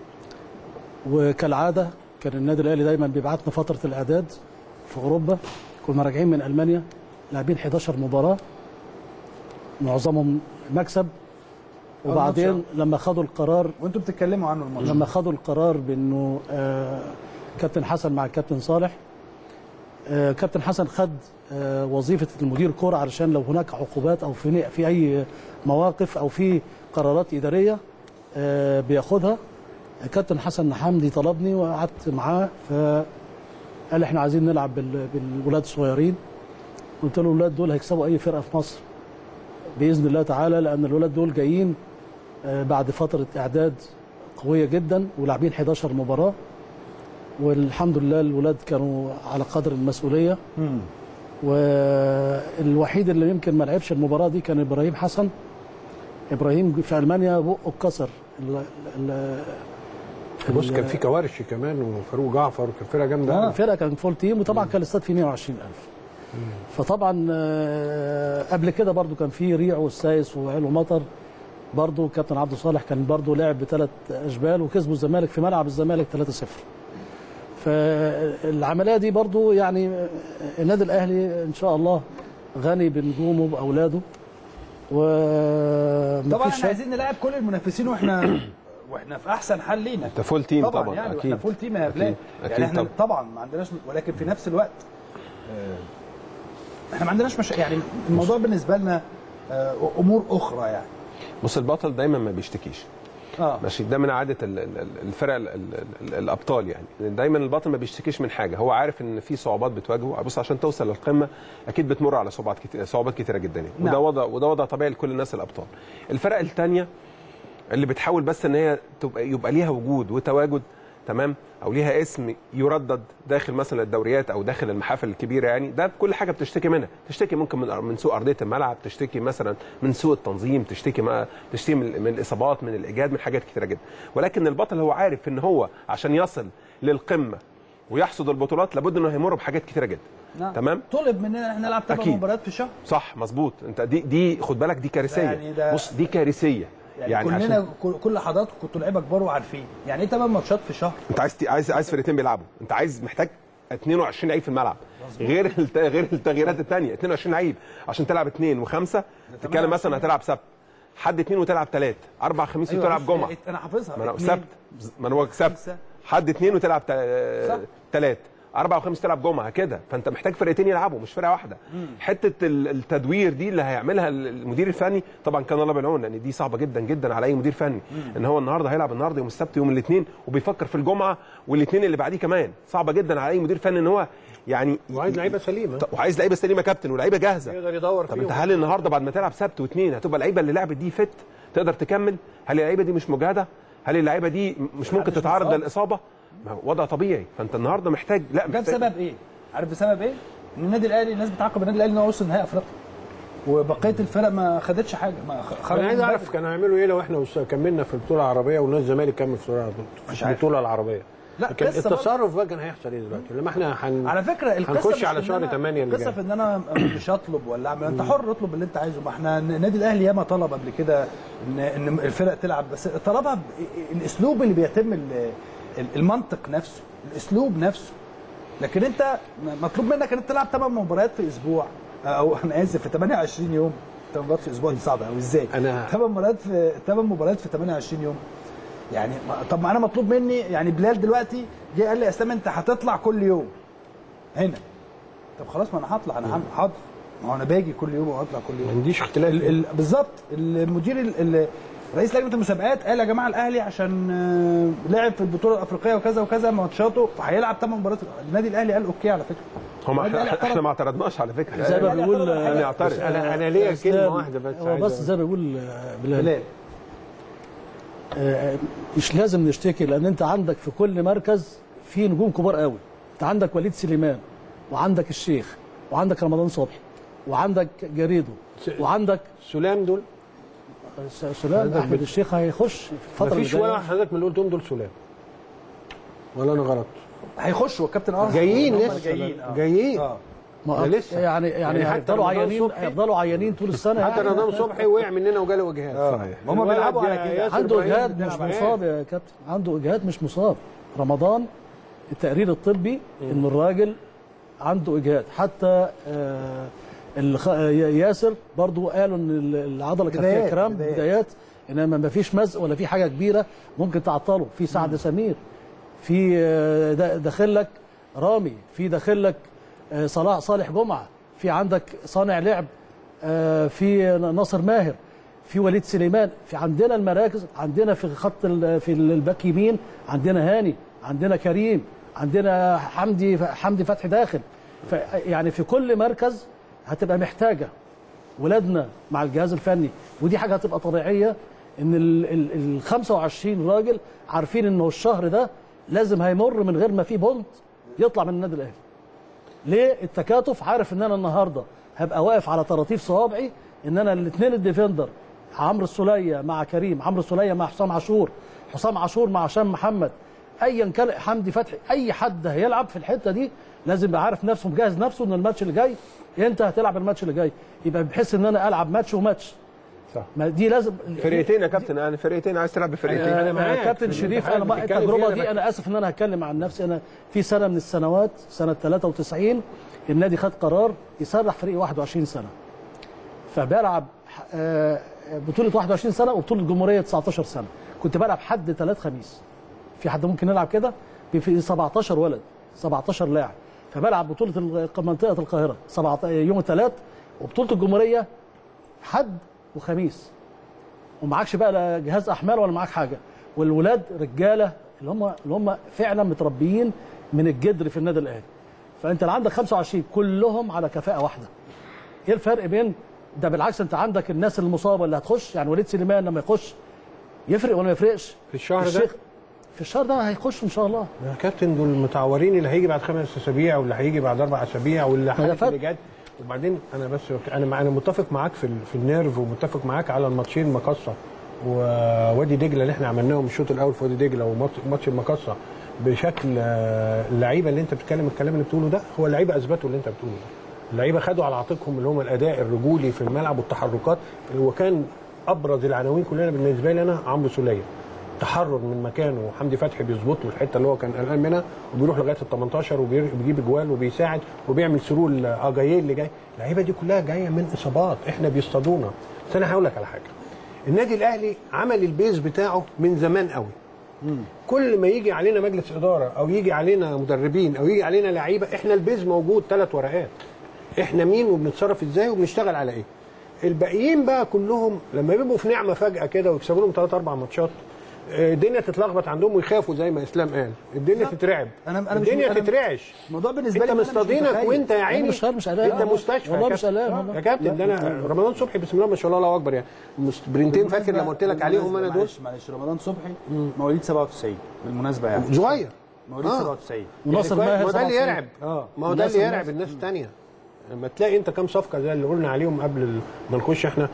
وكالعاده كان النادي الاهلي دايما بيبعتنا فتره الاعداد في اوروبا كنا راجعين من المانيا لاعبين 11 مباراه معظمهم مكسب وبعدين لما خدوا القرار وانتوا بتتكلموا عنه الماتش لما خدوا القرار بانه آه، كابتن حسن مع الكابتن صالح آه، كابتن حسن خد آه، وظيفه المدير كوره علشان لو هناك عقوبات او في في اي مواقف او في قرارات اداريه آه، بياخدها كابتن حسن حمدي طلبني وقعدت معاه فقال احنا عايزين نلعب بال- بالولاد الصغيرين قلت له الولاد دول هيكسبوا اي فرقه في مصر باذن الله تعالى لان الولاد دول جايين آه، بعد فتره اعداد قويه جدا ولاعبين 11 مباراه والحمد لله الولاد كانوا على قدر المسؤوليه مم. والوحيد اللي يمكن ما لعبش المباراه دي كان ابراهيم حسن ابراهيم في المانيا بقه اتكسر ال- ال- بص كان في كوارشي كمان وفاروق جعفر كان فرقه جامده آه. آه. الفرقه كان فول تيم وطبعا كان الاستاد فيه 120000 فطبعا آه، قبل كده برضو كان في ريع والسايس وعلو مطر برضو كابتن عبد الصالح كان برضو لعب بثلاث اشبال وكسبوا الزمالك في ملعب الزمالك 3-0 فالعمليه دي برضو يعني آه، النادي الاهلي ان شاء الله غني بنجومه باولاده و طبعا احنا عايزين نلاعب كل المنافسين واحنا واحنا في احسن حال لينا ده فول تيم طبعا, طبعا, يعني اكيد واحنا فول تيم يا بلال أكيد. يعني أكيد احنا طبعا. طبعا ما عندناش ولكن في نفس الوقت آه، احنا ما عندناش مش يعني الموضوع بالنسبه لنا آه، امور اخرى يعني بص البطل دايما ما بيشتكيش اه ماشي ده من عاده ال- ال- ال- الفرق ال- ال- ال- الابطال يعني دايما البطل ما بيشتكيش من حاجه هو عارف ان في صعوبات بتواجهه بص عشان توصل للقمه اكيد بتمر على صعوبات كتير صعوبات كتيره جدا يعني وده نعم. وضع وده وضع طبيعي لكل الناس الابطال الفرق الثانيه اللي بتحاول بس ان هي تبقى يبقى ليها وجود وتواجد تمام او ليها اسم يردد داخل مثلا الدوريات او داخل المحافل الكبيره يعني ده كل حاجه بتشتكي منها تشتكي ممكن من من سوء ارضيه الملعب تشتكي مثلا من سوء التنظيم تشتكي ما تشتكي من, من الاصابات من الايجاد من حاجات كتيره جدا ولكن البطل هو عارف ان هو عشان يصل للقمه ويحصد البطولات لابد انه هيمر بحاجات كتيره جدا نعم. تمام طلب مننا ان احنا نلعب ثمان أكيد. مباريات في الشهر صح مظبوط انت دي دي خد بالك دي كارثيه يعني ده- بص دي كارثيه يعني, يعني كلنا عشان كل- كل حضراتكم كنتوا لعيبه كبار وعارفين يعني ايه ثمان ماتشات في شهر انت عايز عايز عايز فرقتين بيلعبوا انت عايز محتاج 22 لعيب في الملعب غير الت... غير التغييرات الثانيه 22 لعيب عشان تلعب اثنين وخمسه تتكلم مثلا هتلعب سبت حد اثنين وتلعب ثلاث اربع خميس أيوة، وتلعب بص، جمعه انا حافظها ما انا اتنين. سبت ما انا سبت خمسة. حد اثنين وتلعب صح. ثلاث اربع وخميس تلعب جمعه كده فانت محتاج فرقتين يلعبوا مش فرقه واحده حته ال- التدوير دي اللي هيعملها ال- المدير الفني طبعا كان الله بالعون لان دي صعبه جدا جدا على اي مدير فني ان هو النهارده هيلعب النهارده يوم السبت يوم الاثنين وبيفكر في الجمعه والاثنين اللي بعديه كمان صعبه جدا على اي مدير فني ان هو يعني وعايز لعيبه سليمه طب وعايز لعيبه سليمه كابتن ولعيبه جاهزه يقدر يدور طب فيهم انت هل النهارده بعد ما تلعب سبت واثنين هتبقى اللعيبه اللي لعبت دي فت تقدر تكمل هل اللعيبه دي مش مجهده هل اللعيبه دي مش ممكن محدش تتعرض مصاب. للاصابه ما هو وضع طبيعي فانت النهارده محتاج لا ده محتاج بسبب ايه؟ عارف بسبب ايه؟ ان النادي الاهلي الناس بتعاقب النادي الاهلي ان هو وصل نهائي افريقيا وبقيه الفرق ما خدتش حاجه ما خ- خرجوا انا عايز من اعرف بدري. كانوا هيعملوا ايه لو احنا وص- كملنا في البطوله العربيه والنادي الزمالك كمل في البطوله مش في عارف. البطوله العربيه لا، لكن قصة برضه. التصرف بقى كان هيحصل ايه دلوقتي لما احنا هن... على فكره القصه هنخش مش على في إن شهر أنا- 8 اللي القصه جاي في ان انا مش هطلب ولا اعمل انت حر اطلب اللي انت عايزه ما احنا النادي الاهلي ياما طلب قبل كده ان ان الفرق تلعب بس طلبها ب- الاسلوب اللي بيتم ال- المنطق نفسه الاسلوب نفسه لكن انت مطلوب منك ان انت تلعب 8 مباريات في اسبوع او انا اسف في 28 يوم 8 مباريات في اسبوع دي صعبه قوي ازاي؟ أنا- 8 مباريات في 8 مباريات في 28 يوم يعني ما- طب ما انا مطلوب مني يعني بلال دلوقتي جه قال لي يا اسلام انت هتطلع كل يوم هنا طب خلاص ما انا هطلع انا هعمل حاضر ما هو انا باجي كل يوم وهطلع كل ما يوم عنديش اختلاف ال- ال- بالظبط المدير ال- ال- رئيس لجنه المسابقات قال يا جماعه الاهلي عشان آه، لعب في البطوله الافريقيه وكذا وكذا ماتشاته فهيلعب ثمان مباريات النادي الاهلي قال اوكي على فكره هم النادي الأهلي احنا, اعترض. احنا ما اعترضناش على فكره زي ما يعني بيقول اعترض على انا حاجة. اعترض انا انا ليا أستاذ، كلمه واحده بس هو عايز بس أقول. زي ما بيقول آه، بلال بلال آه، مش لازم نشتكي لان انت عندك في كل مركز في نجوم كبار قوي انت عندك وليد سليمان وعندك الشيخ وعندك رمضان صبحي وعندك جريدو س- وعندك سلام دول س- سلام حضرتك احمد بت- الشيخ هيخش في الفتره اللي مفيش ولا جايه واحد حضرتك من اللي قلتهم دول سلام ولا انا غلط هيخشوا الكابتن اه جايين هم لسه جايين اه جايين اه ما ده لسه. يعني يعني, يعني حتى هيفضلوا رمضان عيانين صبحي- هيفضلوا عيانين طول السنه حتى يعني. رمضان صبحي وقع مننا وجاله اجهاد صحيح هم الولد بيلعبوا يا على كده ياسر عنده إبراهيم اجهاد مش بيلعب عادي. مصاب يا كابتن عنده اجهاد مش مصاب رمضان التقرير الطبي ان الراجل عنده اجهاد حتى آه الخ... ياسر برضو قالوا ان ال- العضله كان فيها بدايات- كرام بدايات. بدايات انما ما فيش مزق ولا في حاجه كبيره ممكن تعطله في سعد سمير في آه، دا- داخل لك رامي في داخل لك آه، صلاح صالح جمعه في عندك صانع لعب آه، في ناصر ماهر في وليد سليمان في عندنا المراكز عندنا في خط ال- في الباك يمين عندنا هاني عندنا كريم عندنا حمدي حمدي فتحي داخل ف يعني في كل مركز هتبقى محتاجه ولادنا مع الجهاز الفني ودي حاجه هتبقى طبيعيه ان ال ال ال 25 راجل عارفين انه الشهر ده لازم هيمر من غير ما في بونت يطلع من النادي الاهلي. ليه؟ التكاتف عارف ان انا النهارده هبقى واقف على طراطيف صوابعي ان انا الاثنين الديفندر عمرو السوليه مع كريم، عمرو السوليه مع حسام عاشور، حسام عاشور مع هشام محمد، ايا كان حمدي فتحي اي حد هيلعب في الحته دي لازم يبقى عارف نفسه مجهز نفسه ان الماتش اللي جاي انت هتلعب الماتش اللي جاي يبقى بحيث ان انا العب ماتش وماتش صح. ما دي لازم فرقتين يا كابتن يعني فرقتين عايز تلعب بفرقتين آه، أنا معاك. آه، كابتن في شريف الاتحاد انا ما بتتكلم التجربه فيها، دي أنا انا اسف ان انا هتكلم عن نفسي انا في سنه من السنوات سنه 93 النادي خد قرار يسرح فريق 21 سنه فبلعب آه، بطوله 21 سنه وبطوله الجمهوريه 19 سنه كنت بلعب حد ثلاث خميس في حد ممكن يلعب كده في 17 ولد 17 لاعب فبلعب بطوله ال- منطقه القاهره 17 يوم الثلاث وبطوله الجمهوريه حد وخميس ومعكش بقى لا جهاز احمال ولا معاك حاجه والولاد رجاله اللي هم اللي هم فعلا متربيين من الجدر في النادي الاهلي فانت اللي عندك 25 كلهم على كفاءه واحده ايه الفرق بين ده بالعكس انت عندك الناس المصابه اللي هتخش يعني وليد سليمان لما يخش يفرق ولا ما يفرقش في الشهر ده؟ الشيخ في الشهر ده هيخش ان شاء الله يا كابتن دول المتعورين اللي هيجي بعد خمس اسابيع واللي هيجي بعد اربع اسابيع واللي حاجه فات. اللي جت وبعدين انا بس انا مع- انا متفق معاك في ال- في النيرف ومتفق معاك على الماتشين مقصه ووادي دجله اللي احنا عملناهم الشوط الاول في وادي دجله وماتش ماتش المقصه بشكل آه، اللعيبه اللي انت بتتكلم الكلام اللي بتقوله ده هو اللعيبه اثبتوا اللي انت بتقوله ده اللعيبه خدوا على عاتقهم اللي هم الاداء الرجولي في الملعب والتحركات وكان ابرز العناوين كلنا بالنسبه لي انا عمرو سوليه تحرر من مكانه وحمدي فتحي بيظبط له الحته اللي هو كان قلقان منها وبيروح لغايه ال 18 وبيجيب اجوال وبيساعد وبيعمل سرور اجاييه اللي جاي اللعيبه دي كلها جايه من اصابات احنا بيصطادونا بس انا هقول لك على حاجه النادي الاهلي عمل البيز بتاعه من زمان قوي كل ما يجي علينا مجلس اداره او يجي علينا مدربين او يجي علينا لعيبه احنا البيز موجود ثلاث ورقات احنا مين وبنتصرف ازاي وبنشتغل على ايه الباقيين بقى كلهم لما بيبقوا في نعمه فجاه كده ويكسبوا لهم ثلاث اربع ماتشات آه، الدنيا تتلخبط عندهم ويخافوا زي ما اسلام قال الدنيا تترعب أنا- أنا مش- الدنيا أنا- تترعش الموضوع بالنسبه انت لي أنا مش مصطادينك متخيل. وانت يا أنا عيني مش مش قلقان انت مستشفى والله يا مش كابتن. قلقان والله. يا كابتن ده انا رمضان صبحي بسم الله ما شاء الله الله اكبر يعني سبرنتين فاكر لما قلت لك عليهم انا دول معلش معلش رمضان صبحي مواليد 97 بالمناسبه يعني صغير مواليد آه. 97 وناصر يعني ماهر ما ده اللي 97. يرعب اه ما هو ده الناس- اللي يرعب الناس- الناس الثانيه لما تلاقي انت كام صفقه زي اللي قلنا عليهم قبل ال- ما نخش احنا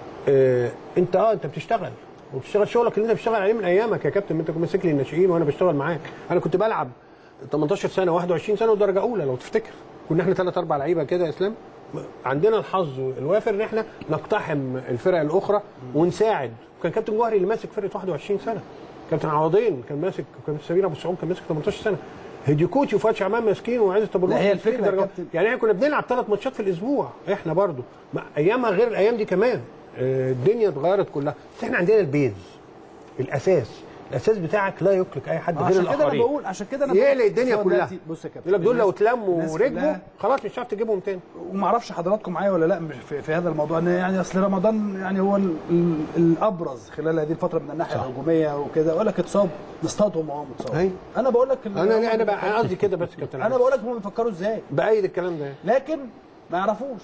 اه انت اه انت بتشتغل وبتشتغل شغلك اللي انت بتشتغل عليه من ايامك يا كابتن انت كنت ماسك لي الناشئين وانا بشتغل معاك انا كنت بلعب 18 سنه 21 سنه ودرجه اولى لو تفتكر كنا احنا ثلاث اربع لعيبه كده يا اسلام عندنا الحظ الوافر ان احنا نقتحم الفرق الاخرى ونساعد كان كابتن جوهري اللي ماسك فرقه 21 سنه كابتن عوضين كان ماسك كان سمير ابو سعود كان ماسك 18 سنه هديكوتي وفؤاد شعبان ماسكين وعايز ابو لا، هي ماسكين الفكرة يا درجة- كابتن. يعني احنا كنا بنلعب ثلاث ماتشات في الاسبوع احنا برضو ما- ايامها غير الايام دي كمان آه، الدنيا اتغيرت كلها بس احنا عندنا البيز الاساس الاساس بتاعك لا يقلق اي حد غير عشان كده انا الاخرين بقول عشان كده انا يقلق بقول- الدنيا بص هو كلها. دلوقتي- بص يا كابتن يقول لك دول لو الناس- اتلموا الناس وركبوا كلها- خلاص مش هتعرف تجيبهم تاني وما اعرفش حضراتكم معايا ولا لا مش في, في هذا الموضوع ان يعني اصل رمضان يعني هو ال ال الابرز خلال هذه الفتره من الناحيه صح. الهجوميه وكده يقول لك اتصاب نصطادهم وهو متصاب أيوة. انا بقول لك إن هم انا انا بقى بيفكروا- انا قصدي كده بس يا كابتن انا بقول لك هم بيفكروا ازاي بايد الكلام ده لكن ما يعرفوش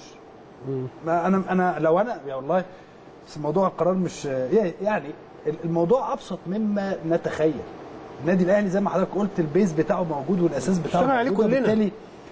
ما انا انا لو انا يا والله بس موضوع القرار مش يعني الموضوع ابسط مما نتخيل النادي الاهلي زي ما حضرتك قلت البيز بتاعه موجود والاساس بتاعه اشتغل عليه موجود كلنا. وبالتالي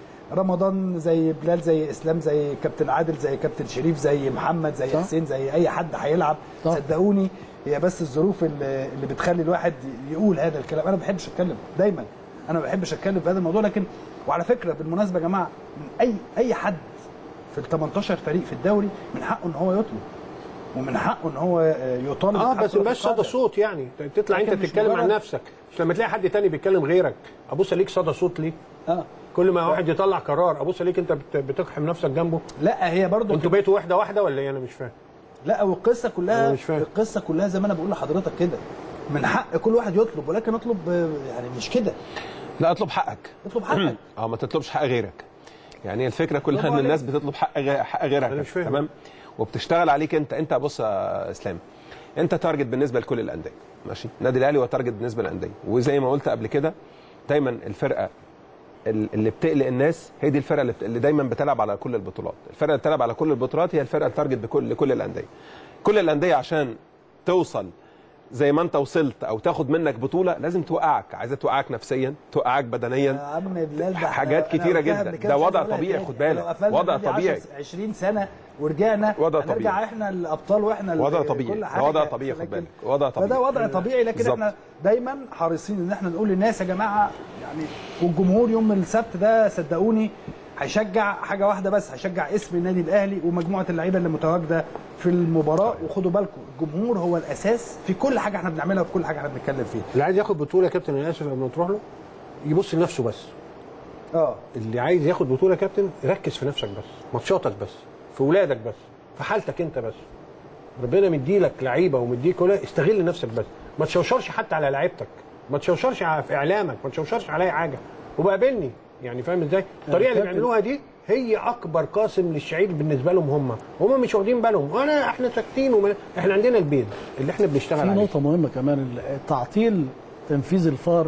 رمضان زي بلال زي اسلام زي كابتن عادل زي كابتن شريف زي محمد زي صح. حسين زي اي حد هيلعب صح. صدقوني هي بس الظروف اللي اللي بتخلي الواحد يقول هذا الكلام انا ما بحبش اتكلم دايما انا ما بحبش اتكلم في هذا الموضوع لكن وعلى فكره بالمناسبه يا جماعه من اي اي حد في ال 18 فريق في الدوري من حقه ان هو يطلب ومن حقه ان هو آه، يطالب اه بحق بس كرة مش صدى القدم. صوت يعني تطلع انت لكن مش تتكلم عن مجرد- نفسك مش لما تلاقي حد تاني بيتكلم غيرك ابص ليك صدى صوت ليه اه كل ما واحد يطلع قرار ابص ليك انت بت- بتقحم نفسك جنبه لا هي برضو انتوا بقيتوا واحده واحده ولا ايه انا مش فاهم لا والقصه كلها أنا مش فاهم. القصه كلها زي ما انا بقول لحضرتك كده من حق كل واحد يطلب ولكن اطلب آه، يعني مش كده لا اطلب حقك اطلب حقك اه ما تطلبش حق غيرك يعني الفكره كلها برافو ان الناس عليك. بتطلب حق غير حق غيرك أنا مش فاهم. تمام وبتشتغل عليك انت انت بص يا اسلام انت تارجت بالنسبه لكل الانديه ماشي النادي الاهلي هو تارجت بالنسبه للانديه وزي ما قلت قبل كده دايما الفرقه ال- اللي بتقلق الناس هي دي الفرقه اللي بت- اللي دايما بتلعب على كل البطولات الفرقه اللي بتلعب على كل البطولات هي الفرقه التارجت بكل لكل الانديه كل الانديه عشان توصل زي ما انت وصلت او تاخد منك بطوله لازم توقعك عايزه توقعك نفسيا توقعك بدنيا يا عم بلال ده حاجات أنا كتيرة قلتها جدا. قبل كده، ده مش وضع عايز أقولها طبيعي، تاني. خد بالك. لو قفلنا وضع النادي طبيعي. 10 20 سنه ورجعنا وضع هنرجع طبيعي. احنا الابطال واحنا ال- وضع طبيعي. كل ده حاجه وضع طبيعي، خد لكن- بالك. وضع طبيعي. فده وضع طبيعي لكن بالظبط. احنا دايما حريصين ان احنا نقول للناس يا جماعه يعني والجمهور يوم السبت ده صدقوني هيشجع حاجه واحده بس هيشجع اسم النادي الاهلي ومجموعه اللعيبه اللي متواجده في المباراه وخدوا بالكم الجمهور هو الاساس في كل حاجه احنا بنعملها وفي كل حاجه احنا بنتكلم فيها اللي عايز ياخد بطوله يا كابتن انا اسف لما تروح له يبص لنفسه بس اه اللي عايز ياخد بطوله يا كابتن ركز في نفسك بس ماتشاتك بس في ولادك بس في حالتك انت بس ربنا مديلك لعيبه ومديك ولا استغل نفسك بس ما تشوشرش حتى على لعيبتك ما تشوشرش على- في اعلامك ما تشوشرش على اي حاجه وبقابلني يعني فاهم ازاي الطريقه اللي كابتن- بيعملوها دي هي اكبر قاسم للشعير بالنسبه لهم هم هم مش واخدين بالهم وانا احنا ساكتين وما احنا عندنا البيت اللي احنا بنشتغل في عليه نقطة مهمة كمان تعطيل تنفيذ الفار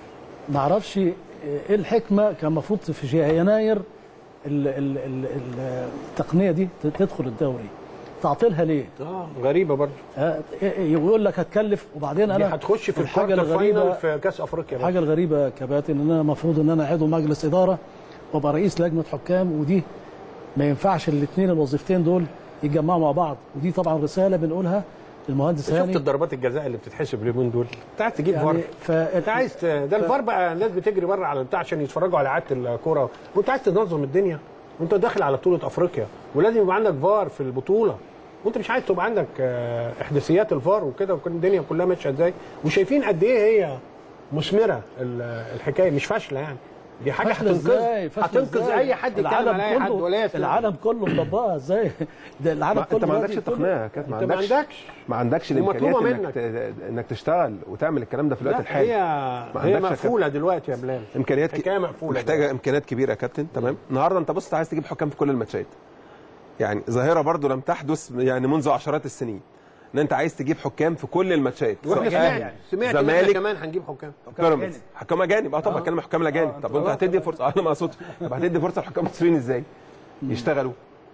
ما اعرفش ايه الحكمة كان المفروض في يناير ال- ال- ال- ال- التقنية دي تدخل الدوري تعطيلها ليه؟ اه غريبه برضه ها، يقول لك هتكلف وبعدين دي انا هتخش في الحاجة الكوارتر فاينل الغريبة في كاس افريقيا بقى. الحاجة الغريبة يا كباتن ان انا المفروض ان انا عضو مجلس ادارة وابقى رئيس لجنة حكام ودي ما ينفعش الاثنين الوظيفتين دول يتجمعوا مع بعض ودي طبعا رسالة بنقولها للمهندس شفت هاني الضربات الجزاء اللي بتتحسب اليومين دول انت عايز تجيب يعني فار انت ف... عايز ت- ده الفار بقى الناس بتجري بره على البتاع عشان يتفرجوا على عاده الكوره وانت عايز تنظم الدنيا وانت داخل على بطوله افريقيا ولازم يبقى عندك فار في البطوله وانت مش عايز تبقى عندك آه، احداثيات الفار وكده وكل الدنيا كلها ماشيه ازاي وشايفين قد ايه هي مثمره ال- الحكايه مش فاشله يعني دي حاجه فاشلة هتنقذ ازاي فاشلة هتنقذ ازاي؟ اي حد يتكلم على اي حد كله- ولا يسمع. العالم كله مطبقها ازاي ده العالم ما كله انت ما عندكش دلوقتي كله- التقنيه يا كابتن انت ما عندكش ما عندكش ومطلوبة الامكانيات انك منك. ت- انك تشتغل وتعمل الكلام ده في الوقت لا الحالي هي ما هي عندكش مقفوله دلوقتي يا بلال امكانيات حكايه مقفوله محتاجه امكانيات كبيره يا كابتن تمام النهارده انت بص عايز تجيب حكام في كل الماتشات يعني ظاهره برضو لم تحدث يعني منذ عشرات السنين ان انت عايز تجيب حكام في كل الماتشات واحنا سواء سمعنا أهلي، سمعت ان احنا زمالك كمان هنجيب حكام بيراميدز حكام اجانب اه طبعا بتكلم حكام الاجانب طب انت هتدي فرصه انا ما اقصدش طب هتدي فرصه للحكام المصريين ازاي؟ يشتغلوا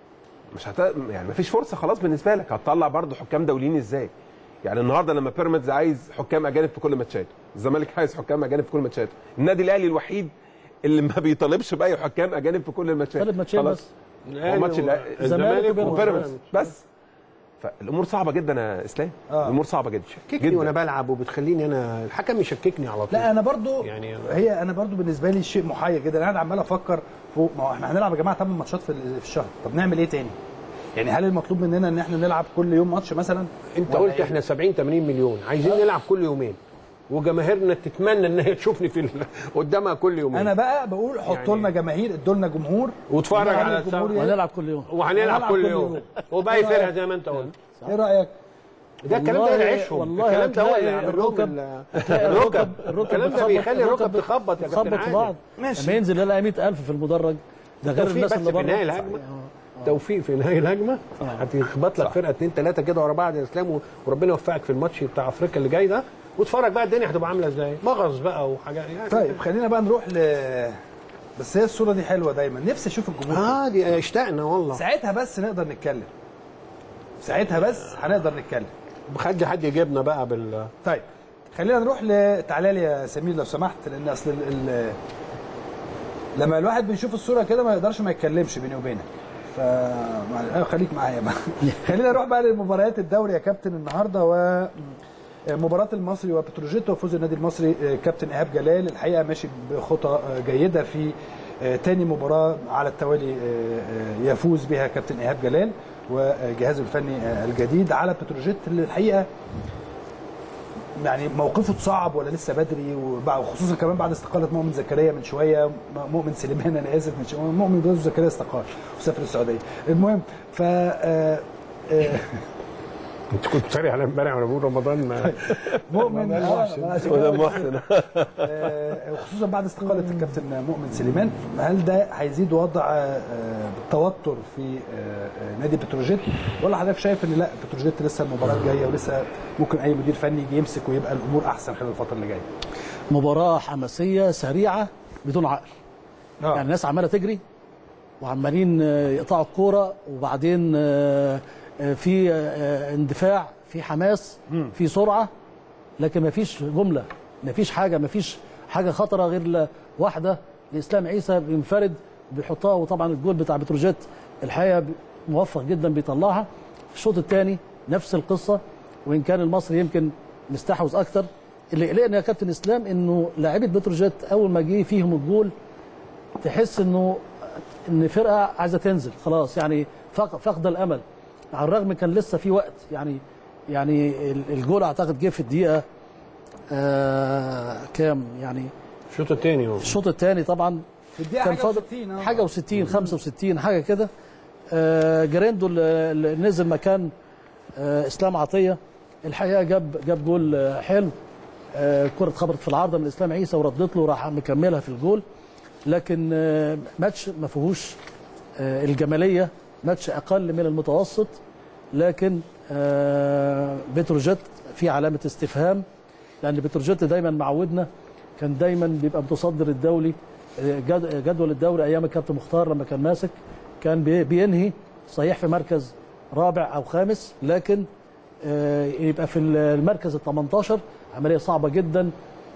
مش هت... يعني ما فيش فرصه خلاص بالنسبه لك هتطلع برضو حكام دوليين ازاي؟ يعني النهارده لما بيراميدز عايز حكام اجانب في كل ماتشاته الزمالك عايز حكام اجانب في كل ماتشاته النادي الاهلي الوحيد اللي ما بيطالبش باي حكام اجانب في كل الماتشات طالب ماتشين خلاص. بس هو ماتش الأ- الزمالك وبيراميدز. وبيراميدز بس فالامور صعبه جدا يا اسلام آه. الامور صعبه جدا شككني وانا بلعب وبتخليني انا الحكم يشككني على طول لا انا برضو يعني يعني أنا- هي انا برضو بالنسبه لي شيء محير جدا انا قاعد عمال افكر فوق ما هو احنا هنلعب يا جماعه 8 ماتشات في ال- في الشهر طب نعمل ايه تاني؟ يعني هل المطلوب مننا ان احنا نلعب كل يوم ماتش مثلا؟ انت ولا قلت إيه؟ احنا 70 80 مليون عايزين نلعب كل يومين وجماهيرنا تتمنى ان هي تشوفني في ال- قدامها كل يومين انا بقى بقول حطوا يعني- لنا جماهير ادوا لنا جمهور واتفرج نخلي على الجمهور السبت. ي- وهنلعب كل يوم وهنلعب هنلعب كل كل يوم يوم. وباقي إيه رأيك؟ فرقه زي ما انت قلت ايه رايك؟ ده الكلام ده والله- يعيشهم والله الكلام ده هو اللي هتلاقي يعمل لهم الركب- ال- هتلاقي الركب الركب الكلام ده بتخبط- بيخلي الركب الركب تخبط يا تخبط كابتن في عادل. بعض ماشي. لما ينزل يلاقي 100000 في المدرج ده غير توفيق الناس بس اللي في بره نهاية الهجمة. توفيق في نهايه الهجمه هتخبط لك فرقه اثنين ثلاثه كده ورا بعض يا اسلام و- وربنا يوفقك في الماتش بتاع افريقيا اللي جاي ده واتفرج بقى الدنيا هتبقى عامله ازاي مغص بقى وحاجات يعني طيب خلينا بقى نروح ل بس هي الصوره دي حلوه دايما نفسي اشوف الجمهور اه دي اشتقنا والله ساعتها بس نقدر نتكلم ساعتها بس هنقدر نتكلم حد حد يجيبنا بقى بال طيب خلينا نروح ل تعالى لي يا سمير لو سمحت لان اصل ال... ال... لما الواحد بيشوف الصوره كده ما يقدرش ما يتكلمش بيني وبينك ف مع- خليك معايا بقى خلينا نروح بقى لمباريات الدوري يا كابتن النهارده و مباراة المصري وبتروجيت وفوز النادي المصري آه، كابتن ايهاب جلال الحقيقه ماشي بخطى آه، جيده في آه، تاني مباراه على التوالي آه، آه، يفوز بها كابتن ايهاب جلال وجهازه الفني آه، الجديد على بتروجيت اللي الحقيقه يعني موقفه صعب ولا لسه بدري وبع- وخصوصا كمان بعد استقاله مؤمن زكريا من شويه م- مؤمن سليمان انا اسف من شويه مؤمن جوز زكريا استقال وسافر السعوديه المهم ف آه، آه، انت كنت بتسري على امبارح وانا بقول رمضان ما مؤمن آه، عشان وده كده محسن آه، وخصوصا بعد استقاله الكابتن مؤمن سليمان هل ده هيزيد وضع آه، التوتر في آه، آه، نادي بتروجيت ولا حضرتك شايف ان لا بتروجيت لسه المباراه جايه ولسه ممكن اي مدير فني يجي يمسك ويبقى الامور احسن خلال الفتره اللي جايه مباراه حماسيه سريعه بدون عقل يعني الناس عماله تجري وعمالين آه، يقطعوا الكوره وبعدين آه، آه، في آه، اندفاع في حماس في سرعه لكن ما فيش جمله ما فيش حاجه ما فيش حاجه خطره غير ل- واحده لاسلام عيسى بينفرد بيحطها وطبعا الجول بتاع بتروجيت الحقيقه ب- موفق جدا بيطلعها الشوط الثاني نفس القصه وان كان المصري يمكن مستحوذ اكتر اللي قلقني يا كابتن اسلام انه لاعيبه بتروجيت اول ما جه فيهم الجول تحس انه ان فرقه عايزه تنزل خلاص يعني فاق- فاقده الامل على الرغم كان لسه في وقت يعني يعني ال- الجول اعتقد جه في الدقيقه آه كام يعني الشوط الثاني هو الشوط الثاني طبعا في الدقيقه كان حاجه فاضل و60 آه. حاجه و60 65 حاجه كده آه جريندو اللي اللي نزل مكان آه اسلام عطيه الحقيقه جاب جاب جول آه حلو آه كره اتخبطت في العارضه من اسلام عيسى وردت له وراح مكملها في الجول لكن آه ماتش ما فيهوش آه الجماليه ماتش اقل من المتوسط لكن آه بتروجيت في علامه استفهام لان بتروجيت دايما معودنا كان دايما بيبقى متصدر الدولي آه، جد- جدول الدوري ايام الكابتن مختار لما كان ماسك كان بي- بينهي صحيح في مركز رابع او خامس لكن آه، يبقى في المركز ال 18 عمليه صعبه جدا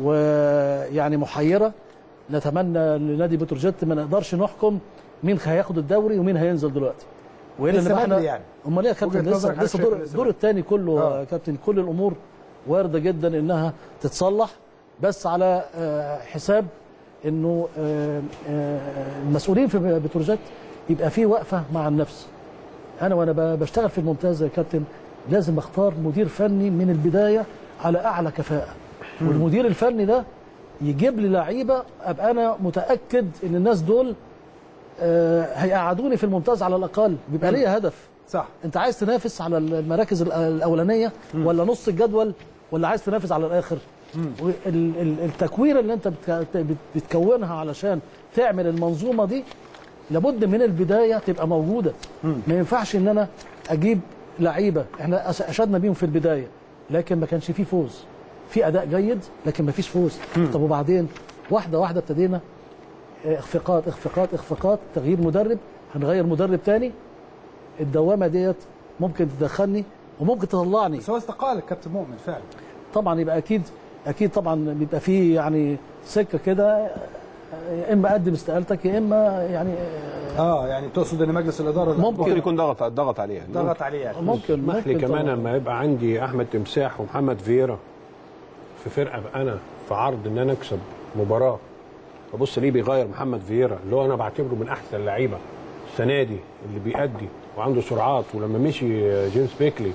ويعني محيره نتمنى لنادي بتروجيت ما نقدرش نحكم مين هياخد الدوري ومين هينزل دلوقتي والا لسه نبقى بدري احنا يعني. امال ايه يا كابتن وجهة لسه نظرك لسه حضرتك دور شايف لسه الدور بدري. الثاني كله آه. يا كابتن كل الامور وارده جدا انها تتصلح بس على آه، حساب انه آه، آه، المسؤولين في بتروجيت يبقى في وقفه مع النفس انا وانا ب- بشتغل في الممتاز يا كابتن لازم اختار مدير فني من البدايه على اعلى كفاءه والمدير الفني ده يجيب لي لعيبه ابقى انا متاكد ان الناس دول آه، هيقعدوني في الممتاز على الاقل بيبقى ليا هدف صح انت عايز تنافس على المراكز الأ- الاولانيه ولا نص الجدول ولا عايز تنافس على الاخر وال- ال- التكوير اللي انت بتك- بت- بتكونها علشان تعمل المنظومه دي لابد من البدايه تبقى موجوده ما ينفعش ان انا اجيب لعيبه احنا أش- اشدنا بيهم في البدايه لكن ما كانش فيه فوز في اداء جيد لكن ما فيش فوز طب وبعدين واحده واحده ابتدينا اخفاقات اخفاقات اخفاقات تغيير مدرب هنغير مدرب تاني الدوامه ديت ممكن تدخلني وممكن تطلعني بس هو استقال الكابتن مؤمن فعلا طبعا يبقى اكيد اكيد طبعا بيبقى فيه يعني سكه كده يا اما قدم استقالتك يا اما يعني اه يعني تقصد ان مجلس الاداره ممكن. ممكن يكون ضغط ضغط عليه يعني ضغط عليه يعني ممكن اسمح لي ممكن كمان طبعاً. لما يبقى عندي احمد تمساح ومحمد فييرا في فرقه بقى انا في عرض ان انا اكسب مباراه ابص ليه بيغير محمد فييرا اللي هو انا بعتبره من احسن اللعيبه السنه دي اللي بيأدي وعنده سرعات ولما مشي جيمس بيكلي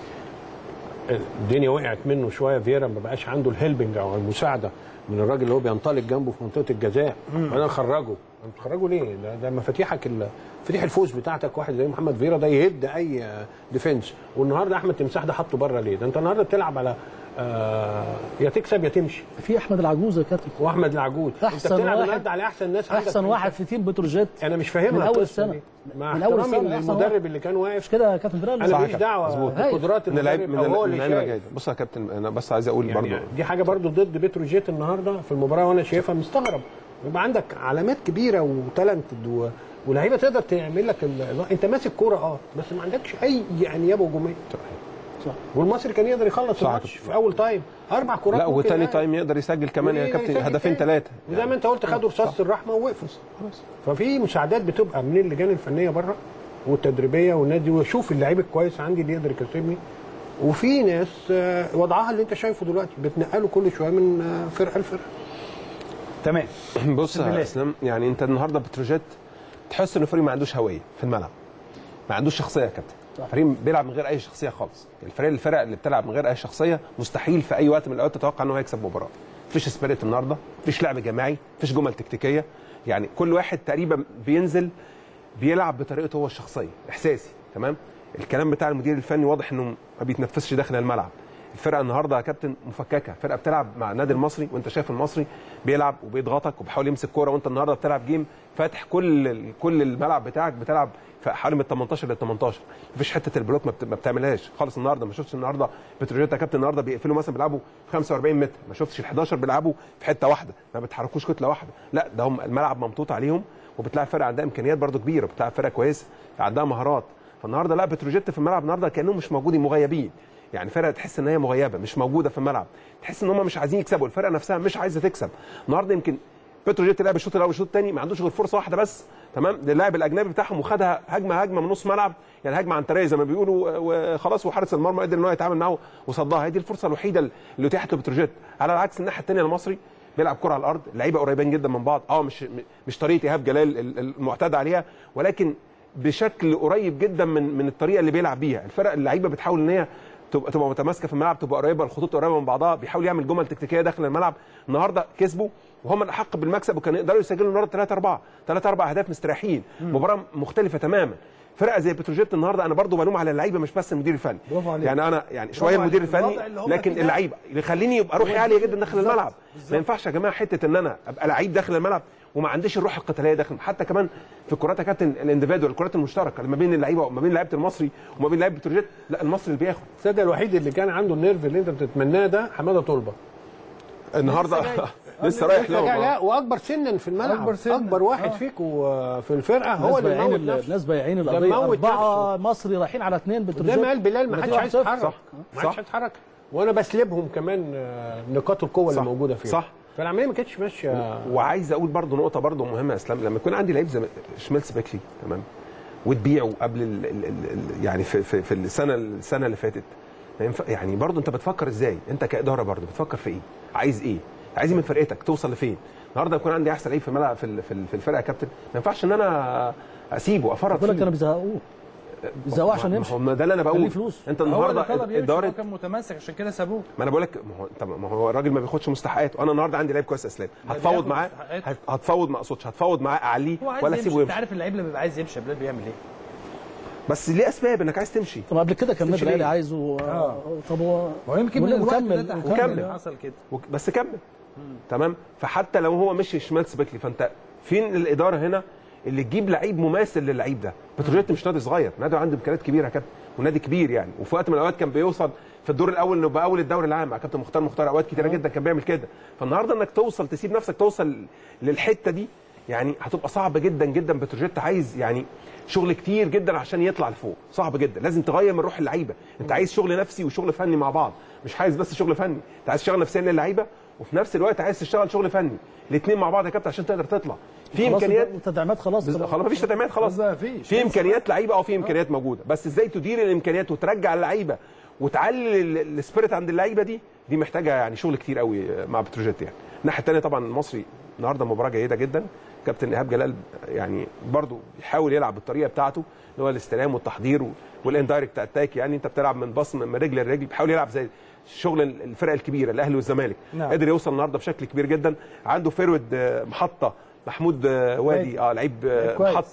الدنيا وقعت منه شويه فييرا ما بقاش عنده الهيلبنج او المساعده من الراجل اللي هو بينطلق جنبه في منطقه الجزاء وانا اخرجه انت تخرجه ليه؟ ده, ده مفاتيحك ال- مفاتيح الفوز بتاعتك واحد زي محمد فيرا ده يهد اي آه، ديفنس والنهارده احمد تمساح ده حطه بره ليه ده انت النهارده بتلعب على آه يا تكسب يا تمشي في احمد العجوز يا كابتن واحمد العجوز أحسن انت بتلعب واحد- النهارده على احسن ناس عندك احسن في واحد في تيم بتروجيت انا مش فاهمها من أول القصة السنة. دي. مع من أول احترامي السنة أحسن واحد. للمدرب اللي كان واقف مش كده يا كابتن فيران انا صح ماليش كده. دعوه مظبوط. بقدرات من اللعيب المدرب من او هو اللي اللعيبه شايف جيده بص يا كابتن انا بس عايز اقول برضو يعني دي حاجه برضو ضد بتروجيت النهارده في المباراه وانا شايفها مستغرب يبقى عندك علامات كبيره وتالنتد و... ولاعيبه تقدر تعمل لك ال... انت ماسك كوره اه بس ما عندكش اي انياب هجوميه صح. والمصري كان يقدر يخلص صح. الماتش في اول تايم اربع كورات لا ممكن وتاني يعني. تايم يقدر يسجل كمان يا ويقدر كابتن يسجل هدفين تاني. ثلاثه وزي ما انت قلت خدوا رصاصه الرحمه ووقفوا ففي مساعدات بتبقى من اللجان الفنيه بره والتدريبيه والنادي وشوف اللعيب الكويس عندي اللي يقدر يكسبني وفي ناس آه، وضعها اللي انت شايفه دلوقتي بتنقله كل شويه من آه، فرقه لفرقه تمام بص بالله. يا اسلام يعني انت النهارده بتروجيت تحس ان الفريق ما عندوش هويه في الملعب ما عندوش شخصيه يا كابتن الفريق بيلعب من غير اي شخصيه خالص الفريق الفرق اللي بتلعب من غير اي شخصيه مستحيل في اي وقت من الاوقات تتوقع انه هيكسب مباراه مفيش سبيريت النهارده مفيش لعب جماعي مفيش جمل تكتيكيه يعني كل واحد تقريبا بينزل بيلعب بطريقته هو الشخصيه احساسي تمام الكلام بتاع المدير الفني واضح انه ما بيتنفسش داخل الملعب الفرقه النهارده يا كابتن مفككه فرقه بتلعب مع النادي المصري وانت شايف المصري بيلعب وبيضغطك وبيحاول يمسك كوره وانت النهارده بتلعب جيم فاتح كل كل الملعب بتاعك بتلعب في حوالي من 18 ل 18 مفيش حته البلوك ما بت- ما بتعملهاش خالص النهارده ما شفتش النهارده بتروجيت يا كابتن النهارده بيقفلوا مثلا بيلعبوا 45 متر ما شفتش ال 11 بيلعبوا في حته واحده ما بيتحركوش كتله واحده لا ده هم الملعب ممطوط عليهم وبتلاعب فرقه عندها امكانيات برده كبيره بتلاعب فرقه كويسه عندها مهارات فالنهارده لا بتروجيت في الملعب النهارده كانهم مش موجودين مغيبين يعني فرقه تحس ان هي مغيبه مش موجوده في الملعب تحس ان هم مش عايزين يكسبوا الفرقه نفسها مش عايزه تكسب النهارده يمكن بتروجيت لعب الشوط الاول والشوط الثاني ما عندوش غير فرصه واحده بس تمام للاعب الاجنبي بتاعهم وخدها هجمه هجمه من نص ملعب يعني هجمه عن طريق زي ما بيقولوا وخلاص وحارس المرمى قدر ان هو يتعامل معاه وصدها هي دي الفرصه الوحيده اللي اتيحت لبتروجيت على العكس الناحيه الثانيه المصري بيلعب كره على الارض لعيبه قريبين جدا من بعض اه مش مش طريقه ايهاب جلال ال- المعتاد عليها ولكن بشكل قريب جدا من من الطريقه اللي بيلعب بيها الفرق اللعيبه بتحاول ان هي تبقى تبقى متماسكه في الملعب تبقى قريبه الخطوط قريبه من بعضها بيحاول يعمل جمل تكتيكيه داخل الملعب النهارده كسبوا وهم الاحق بالمكسب وكانوا يقدروا يسجلوا النهارده 3 4 3 4 اهداف مستريحين مباراه مختلفه تماما فرقه زي بتروجيت النهارده انا برضو بلوم على اللعيبه مش بس المدير الفني برافو عليك. يعني انا يعني شويه عليك. المدير الفني الوضع اللي هم لكن فيه ده اللعيبه اللي يخليني يبقى روحي عاليه جدا داخل بالظبط. الملعب ما ينفعش يا جماعه حته ان انا ابقى لعيب داخل الملعب وما عنديش الروح القتاليه داخل حتى كمان في الكرات يا كابتن الانديفيدوال الكرات المشتركه ما بين اللعيبه وما بين لعيبه المصري وما بين لعيبه بتروجيت لا المصري اللي بياخد السادة الوحيد اللي كان عنده النيرف اللي انت بتتمناه ده حماده طلبه النهارده لسه رايح لا, لهم لا واكبر سنا في الملعب أكبر سنا. اكبر واحد آه. فيكم آه، في الفرقه هو ناس اللي بايعين موت ال- نفسه ناس بايعين ده القضيه موت اربعه مصري رايحين على اثنين زي ما قال بلال ما حدش عايز يتحرك صح. ما صح. حدش يتحرك وانا بسلبهم كمان آه، نقاط القوه اللي صح. موجوده فيه صح. فالعمليه ما كانتش ماشيه وعايز اقول برضو نقطه برضو مهمه يا اسلام لما يكون عندي لعيب زي شميلس باكلي تمام وتبيعه قبل ال ال ال ال يعني في, في, في السنه السنه اللي فاتت ما ينفع يعني برضو انت بتفكر ازاي انت كاداره برضو بتفكر في ايه عايز ايه عايز ايه من فرقتك توصل لفين النهارده يكون عندي احسن لعيب في الملعب في ال- في ال- في الفرقه يا كابتن ما ينفعش ان انا اسيبه افرط بقول لك كانوا فيه بيزهقوه بيزهقوه عشان ما يمشي هو ده اللي انا كان بقول ليه فلوس. انت هو اللي النهارده طلب يمشي اداره هو كان متمسك عشان كده سابوه ما انا بقول لك ما هو طب ما هو الراجل ما بياخدش مستحقاته انا النهارده عندي لعيب كويس يا اسلام هتفاوض بياخد معاه مستحقاته. هت- هتفاوض ما اقصدش هتفاوض معاه اعليه هو عايز ولا يمشي اسيبه انت يمشي عارف اللعيب لما بيبقى عايز يمشي بلال بيعمل ايه؟ بس ليه اسباب انك عايز تمشي طب قبل كده كان تمشي النادي الاهلي ليه؟ عايزه آه. طب هو هو يمكن من الوقت وكمل ده وكمل وكمل. حصل كده وك- بس كمل تمام فحتى لو هو مشي شمال سبيكلي فانت فين الاداره هنا اللي تجيب لعيب مماثل للعيب ده بتروجيت مش نادي صغير نادي عنده امكانيات كبيره يا كابتن ونادي كبير يعني وفي وقت من الاوقات كان بيوصل في الدور الاول انه يبقى اول الدوري العام مع كابتن مختار مختار اوقات كتيره جدا كان بيعمل كده فالنهارده انك توصل تسيب نفسك توصل للحته دي يعني هتبقى صعبه جدا جدا بتروجيت عايز يعني شغل كتير جدا عشان يطلع لفوق صعب جدا لازم تغير من روح اللعيبه انت عايز شغل نفسي وشغل فني مع بعض مش عايز بس شغل فني انت عايز تشتغل نفسيا للعيبه وفي نفس الوقت عايز تشتغل شغل فني الاثنين مع بعض يا كابتن عشان تقدر تطلع في خلاص امكانيات التدعيمات خلاص بز- خلاص مفيش تدعيمات خلاص خلاص بقى مفيش. في امكانيات لعيبه او في امكانيات موجوده بس ازاي تدير الامكانيات وترجع اللعيبه وتعلي ال- السبيريت عند اللعيبه دي دي محتاجه يعني شغل كتير قوي مع بتروجيت يعني الناحيه الثانيه طبعا المصري النهارده مباراه جيده جدا كابتن ايهاب جلال يعني برضو بيحاول يلعب بالطريقه بتاعته اللي هو الاستلام والتحضير والاندايركت اتاك يعني انت بتلعب من بص من رجل لرجل بيحاول يلعب زي شغل الفرق الكبيره الاهلي والزمالك نعم. قدر يوصل النهارده بشكل كبير جدا عنده فيرود آه، محطه محمود آه، وادي اه لعيب آه، لعيب كويس. محطه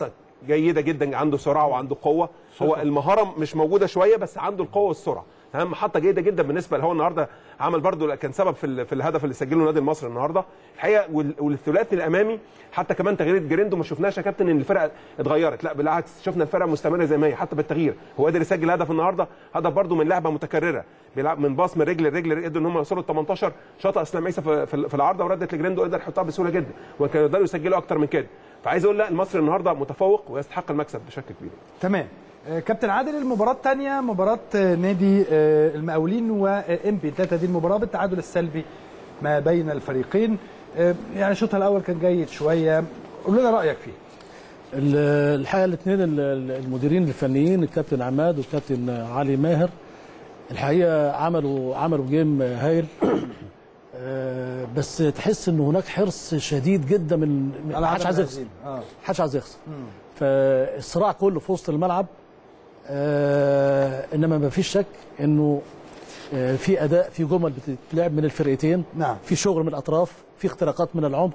جيده جدا عنده سرعه وعنده قوه هو المهاره مش موجوده شويه بس عنده القوه والسرعه تمام محطه جيده جدا بالنسبه له هو النهارده عمل برده كان سبب في ال- في الهدف اللي سجله النادي المصري النهارده الحقيقه وال- والثلاثي الامامي حتى كمان تغيير جريندو ما شفناش يا كابتن ان الفرقه اتغيرت لا بالعكس شفنا الفرقه مستمره زي ما هي حتى بالتغيير هو قدر يسجل هدف النهارده هدف برده من لعبه متكرره بيلعب من باص من رجل لرجل قدروا ان هم يوصلوا ل 18 شاط اسلام عيسى في, في في العارضه وردت لجريندو قدر يحطها بسهوله جدا وكانوا يقدروا يسجلوا اكتر من كده فعايز اقول لا المصري النهارده متفوق ويستحق المكسب بشكل كبير تمام آه، كابتن عادل المباراة الثانية مباراة آه، نادي آه، المقاولين وإمبي انتهت هذه المباراة بالتعادل السلبي ما بين الفريقين آه، يعني شوطها الأول كان جيد شوية قول لنا رأيك فيه ال- الحقيقه الاثنين المديرين الفنيين الكابتن عماد والكابتن علي ماهر الحقيقه عملوا عملوا جيم هايل آه، بس تحس ان هناك حرص شديد جدا من من- على محدش عدم عايز يخسر الهزيمة. اه محدش عايز يخسر فالصراع كله في وسط الملعب آه انما ما فيش شك انه آه في اداء في جمل بتتلعب من الفرقتين نعم. في شغل من الاطراف في اختراقات من العمق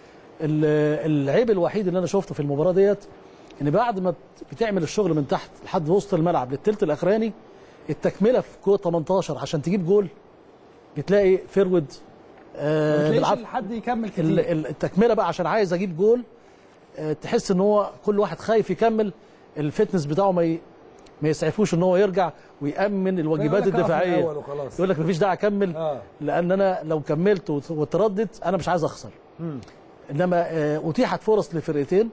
ال- العيب الوحيد اللي انا شفته في المباراه ديت ان بعد ما بت- بتعمل الشغل من تحت لحد وسط الملعب للثلث الاخراني التكمله في جول 18 عشان تجيب جول بتلاقي فيرود ما آه تلاقيش بالعافيه حد يكمل ال- كتير ال- التكمله بقى عشان عايز اجيب جول آه، تحس ان هو كل واحد خايف يكمل الفتنس بتاعه ما ي... ما يسعفوش ان هو يرجع ويامن الواجبات يقول لك أقف الدفاعيه الأول وخلاص. يقول لك مفيش داعي اكمل آه. لان انا لو كملت وت- وتردد انا مش عايز اخسر انما آه، اتيحت فرص لفرقتين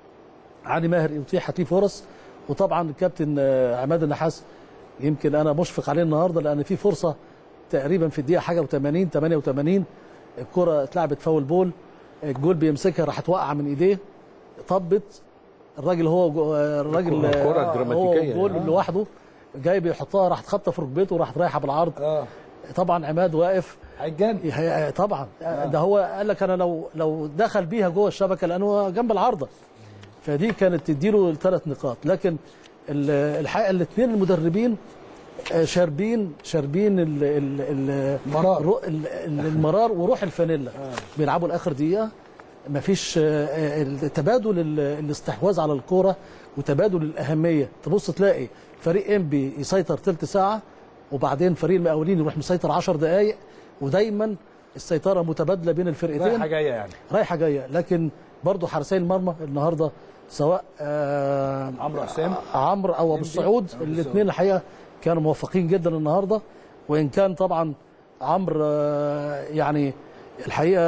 علي ماهر اتيحت ليه فرص وطبعا الكابتن آه، عماد النحاس يمكن انا مشفق عليه النهارده لان في فرصه تقريبا في الدقيقه حاجه و80 88 الكره اتلعبت فاول بول الجول بيمسكها راحت واقعه من ايديه طبت الراجل هو جو- الراجل الكرة- الكرة آه، الدراماتيكية هو جول يعني. لوحده جاي بيحطها راحت خبطه في ركبته وراحت رايحه بالعرض اه طبعا عماد واقف هيتجن هي- طبعا ده هو قال لك انا لو لو دخل بيها جوه الشبكه لانه جنب العارضه فدي كانت تديله ثلاث نقاط لكن ال- الحقيقه الاثنين المدربين آه، شاربين شاربين ال- ال- ال- مرار. الرو- ال- ال- المرار وروح الفانيلا بيلعبوا لاخر دقيقه مفيش آه، آه، تبادل ال- الاستحواذ على الكوره وتبادل الاهميه تبص تلاقي فريق انبي يسيطر ثلث ساعه وبعدين فريق المقاولين يروح مسيطر 10 دقائق ودايما السيطره متبادله بين الفرقتين رايحة جاية يعني رايحه جايه لكن برضو حارسي المرمى النهارده سواء آه عمرو حسام عمرو او ابو السعود الاثنين الحقيقه كانوا موفقين جدا النهارده وان كان طبعا عمرو آه يعني الحقيقه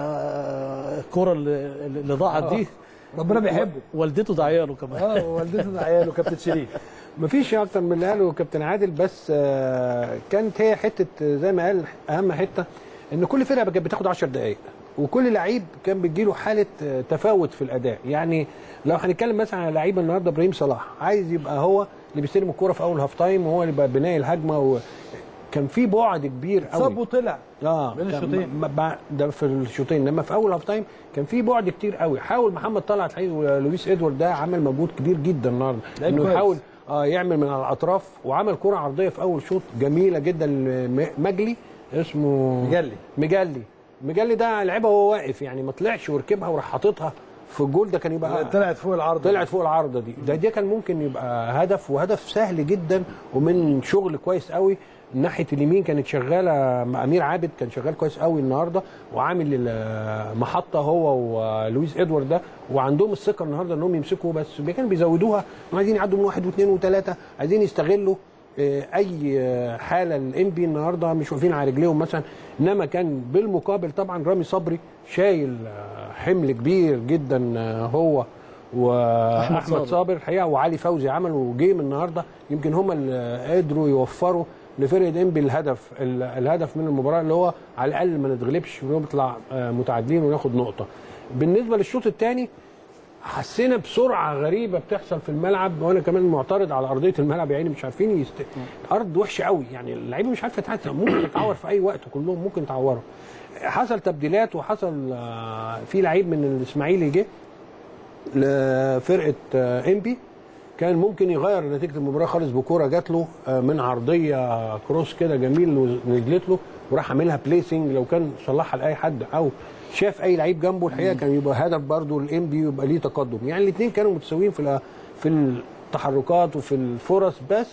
آه، الكره اللي, اللي ضاعت دي ربنا بيحبه والدته داعيه له كمان اه ووالدته ده عياله كابتن شريف مفيش اكتر من اللي قاله كابتن عادل بس آه، كانت هي حته آه، زي ما قال اهم حته ان كل فرقه كانت بتاخد 10 دقائق وكل لعيب كان بتجيله حاله آه، تفاوت في الاداء يعني لو هنتكلم مثلا على لعيب النهارده ابراهيم صلاح عايز يبقى هو اللي بيستلم الكوره في اول هاف تايم وهو اللي بقى بناء الهجمه و... كان في بعد كبير قوي صاب وطلع اه بين كان الشوطين. م- م- ده في الشوطين انما في اول هاف تايم كان في بعد كتير قوي حاول محمد طلعت الحقيقه ولويس ادوارد ده عمل مجهود كبير جدا النهارده لعيب انه كويس. يحاول اه يعمل من على الاطراف وعمل كره عرضيه في اول شوط جميله جدا لمجلي اسمه مجلي. مجلي مجلي ده لعبها وهو واقف يعني ما طلعش وركبها وراح حاططها في الجول ده كان يبقى طلعت فوق العرض طلعت فوق العارضه دي ده دي كان ممكن يبقى هدف وهدف سهل جدا ومن شغل كويس قوي ناحيه اليمين كانت شغاله مع امير عابد كان شغال كويس قوي النهارده وعامل المحطه هو ولويس ادوارد ده وعندهم الثقه النهارده انهم يمسكوا بس كانوا بيزودوها إنهم عايزين يعدوا من واحد واثنين وثلاثه عايزين يستغلوا آه، اي آه، حاله الانبي النهارده مش واقفين على رجليهم مثلا انما كان بالمقابل طبعا رامي صبري شايل آه، حمل كبير جدا آه، هو واحمد صابر. صابر الحقيقه وعلي فوزي عملوا جيم النهارده يمكن هم اللي قدروا يوفروا لفرقه انبي الهدف ال- الهدف من المباراه اللي هو على الاقل ما نتغلبش ونطلع آه، متعادلين وناخد نقطه بالنسبه للشوط الثاني حسينا بسرعه غريبه بتحصل في الملعب وانا كمان معترض على ارضيه الملعب يعني مش عارفين يست... الارض وحشه قوي يعني اللعيبه مش عارفه تتعامل ممكن تتعور في اي وقت كلهم ممكن يتعوروا حصل تبديلات وحصل آه، في لعيب من الاسماعيلي جه لفرقه آه، انبي كان ممكن يغير نتيجه المباراه خالص بكوره جات له آه، من عرضيه كروس كده جميل ونزلت له وراح عاملها بليسنج لو كان صلحها لاي حد او شاف اي لعيب جنبه الحقيقه كان يبقى هدف برضه الام بي يبقى ليه تقدم يعني الاثنين كانوا متساويين في ال- في التحركات وفي الفرص بس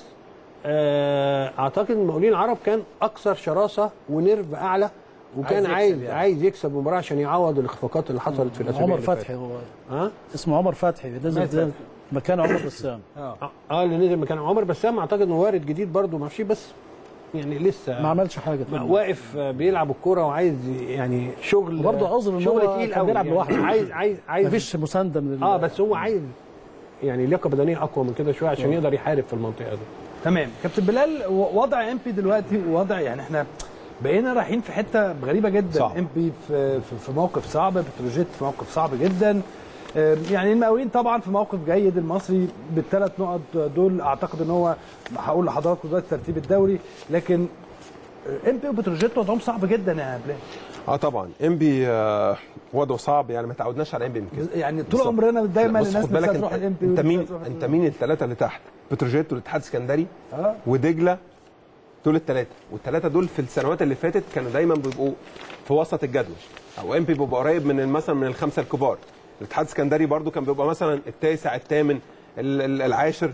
آه، اعتقد المقاولين العرب كان اكثر شراسه ونرف اعلى وكان عايز عايز يكسب يعني. عايز يكسب المباراه عشان يعوض الاخفاقات اللي حصلت في الاسابيع عمر اللي فاتت. فتحي هو ها اسمه عمر فتحي نزل فتحي. مكان عمر بسام اه اه اللي نزل مكان عمر بسام اعتقد انه وارد جديد برضه ما فيش بس يعني لسه ما عملش حاجه ما- تانية. واقف آه، بيلعب الكوره وعايز يعني شغل وبرضه عذر ان شغل هو تقيل كان قوي بيلعب يعني لوحده عايز عايز عايز مفيش مسانده من ال- اه بس هو عايز يعني لياقه بدنيه اقوى من كده شويه عشان يقدر يحارب في المنطقه دي تمام كابتن بلال و- وضع ام بي دلوقتي وضع يعني احنا بقينا رايحين في حته غريبه جدا صعب. ام بي في, في, في موقف صعب بتروجيت في موقف صعب جدا آه، يعني المقاولين طبعا في موقف جيد المصري بالثلاث نقط دول اعتقد ان هو هقول لحضراتكم دلوقتي ترتيب الدوري لكن ام بي وبتروجيت وضعهم صعب جدا يا بلال اه طبعا انبي آه وضعه صعب يعني ما تعودناش على انبي من كده يعني طول بالظبط. عمرنا دايما بص الناس خد بالك نفسها تروح انت, الام بي انت مين انت مين الثلاثه اللي تحت بتروجيت والاتحاد السكندري اه ودجله دول الثلاثه والثلاثه دول في السنوات اللي فاتت كانوا دايما بيبقوا في وسط الجدول او ام بي بيبقى قريب من مثلا من الخمسه الكبار الاتحاد السكندري برضو كان بيبقى مثلا التاسع الثامن ال- ال- العاشر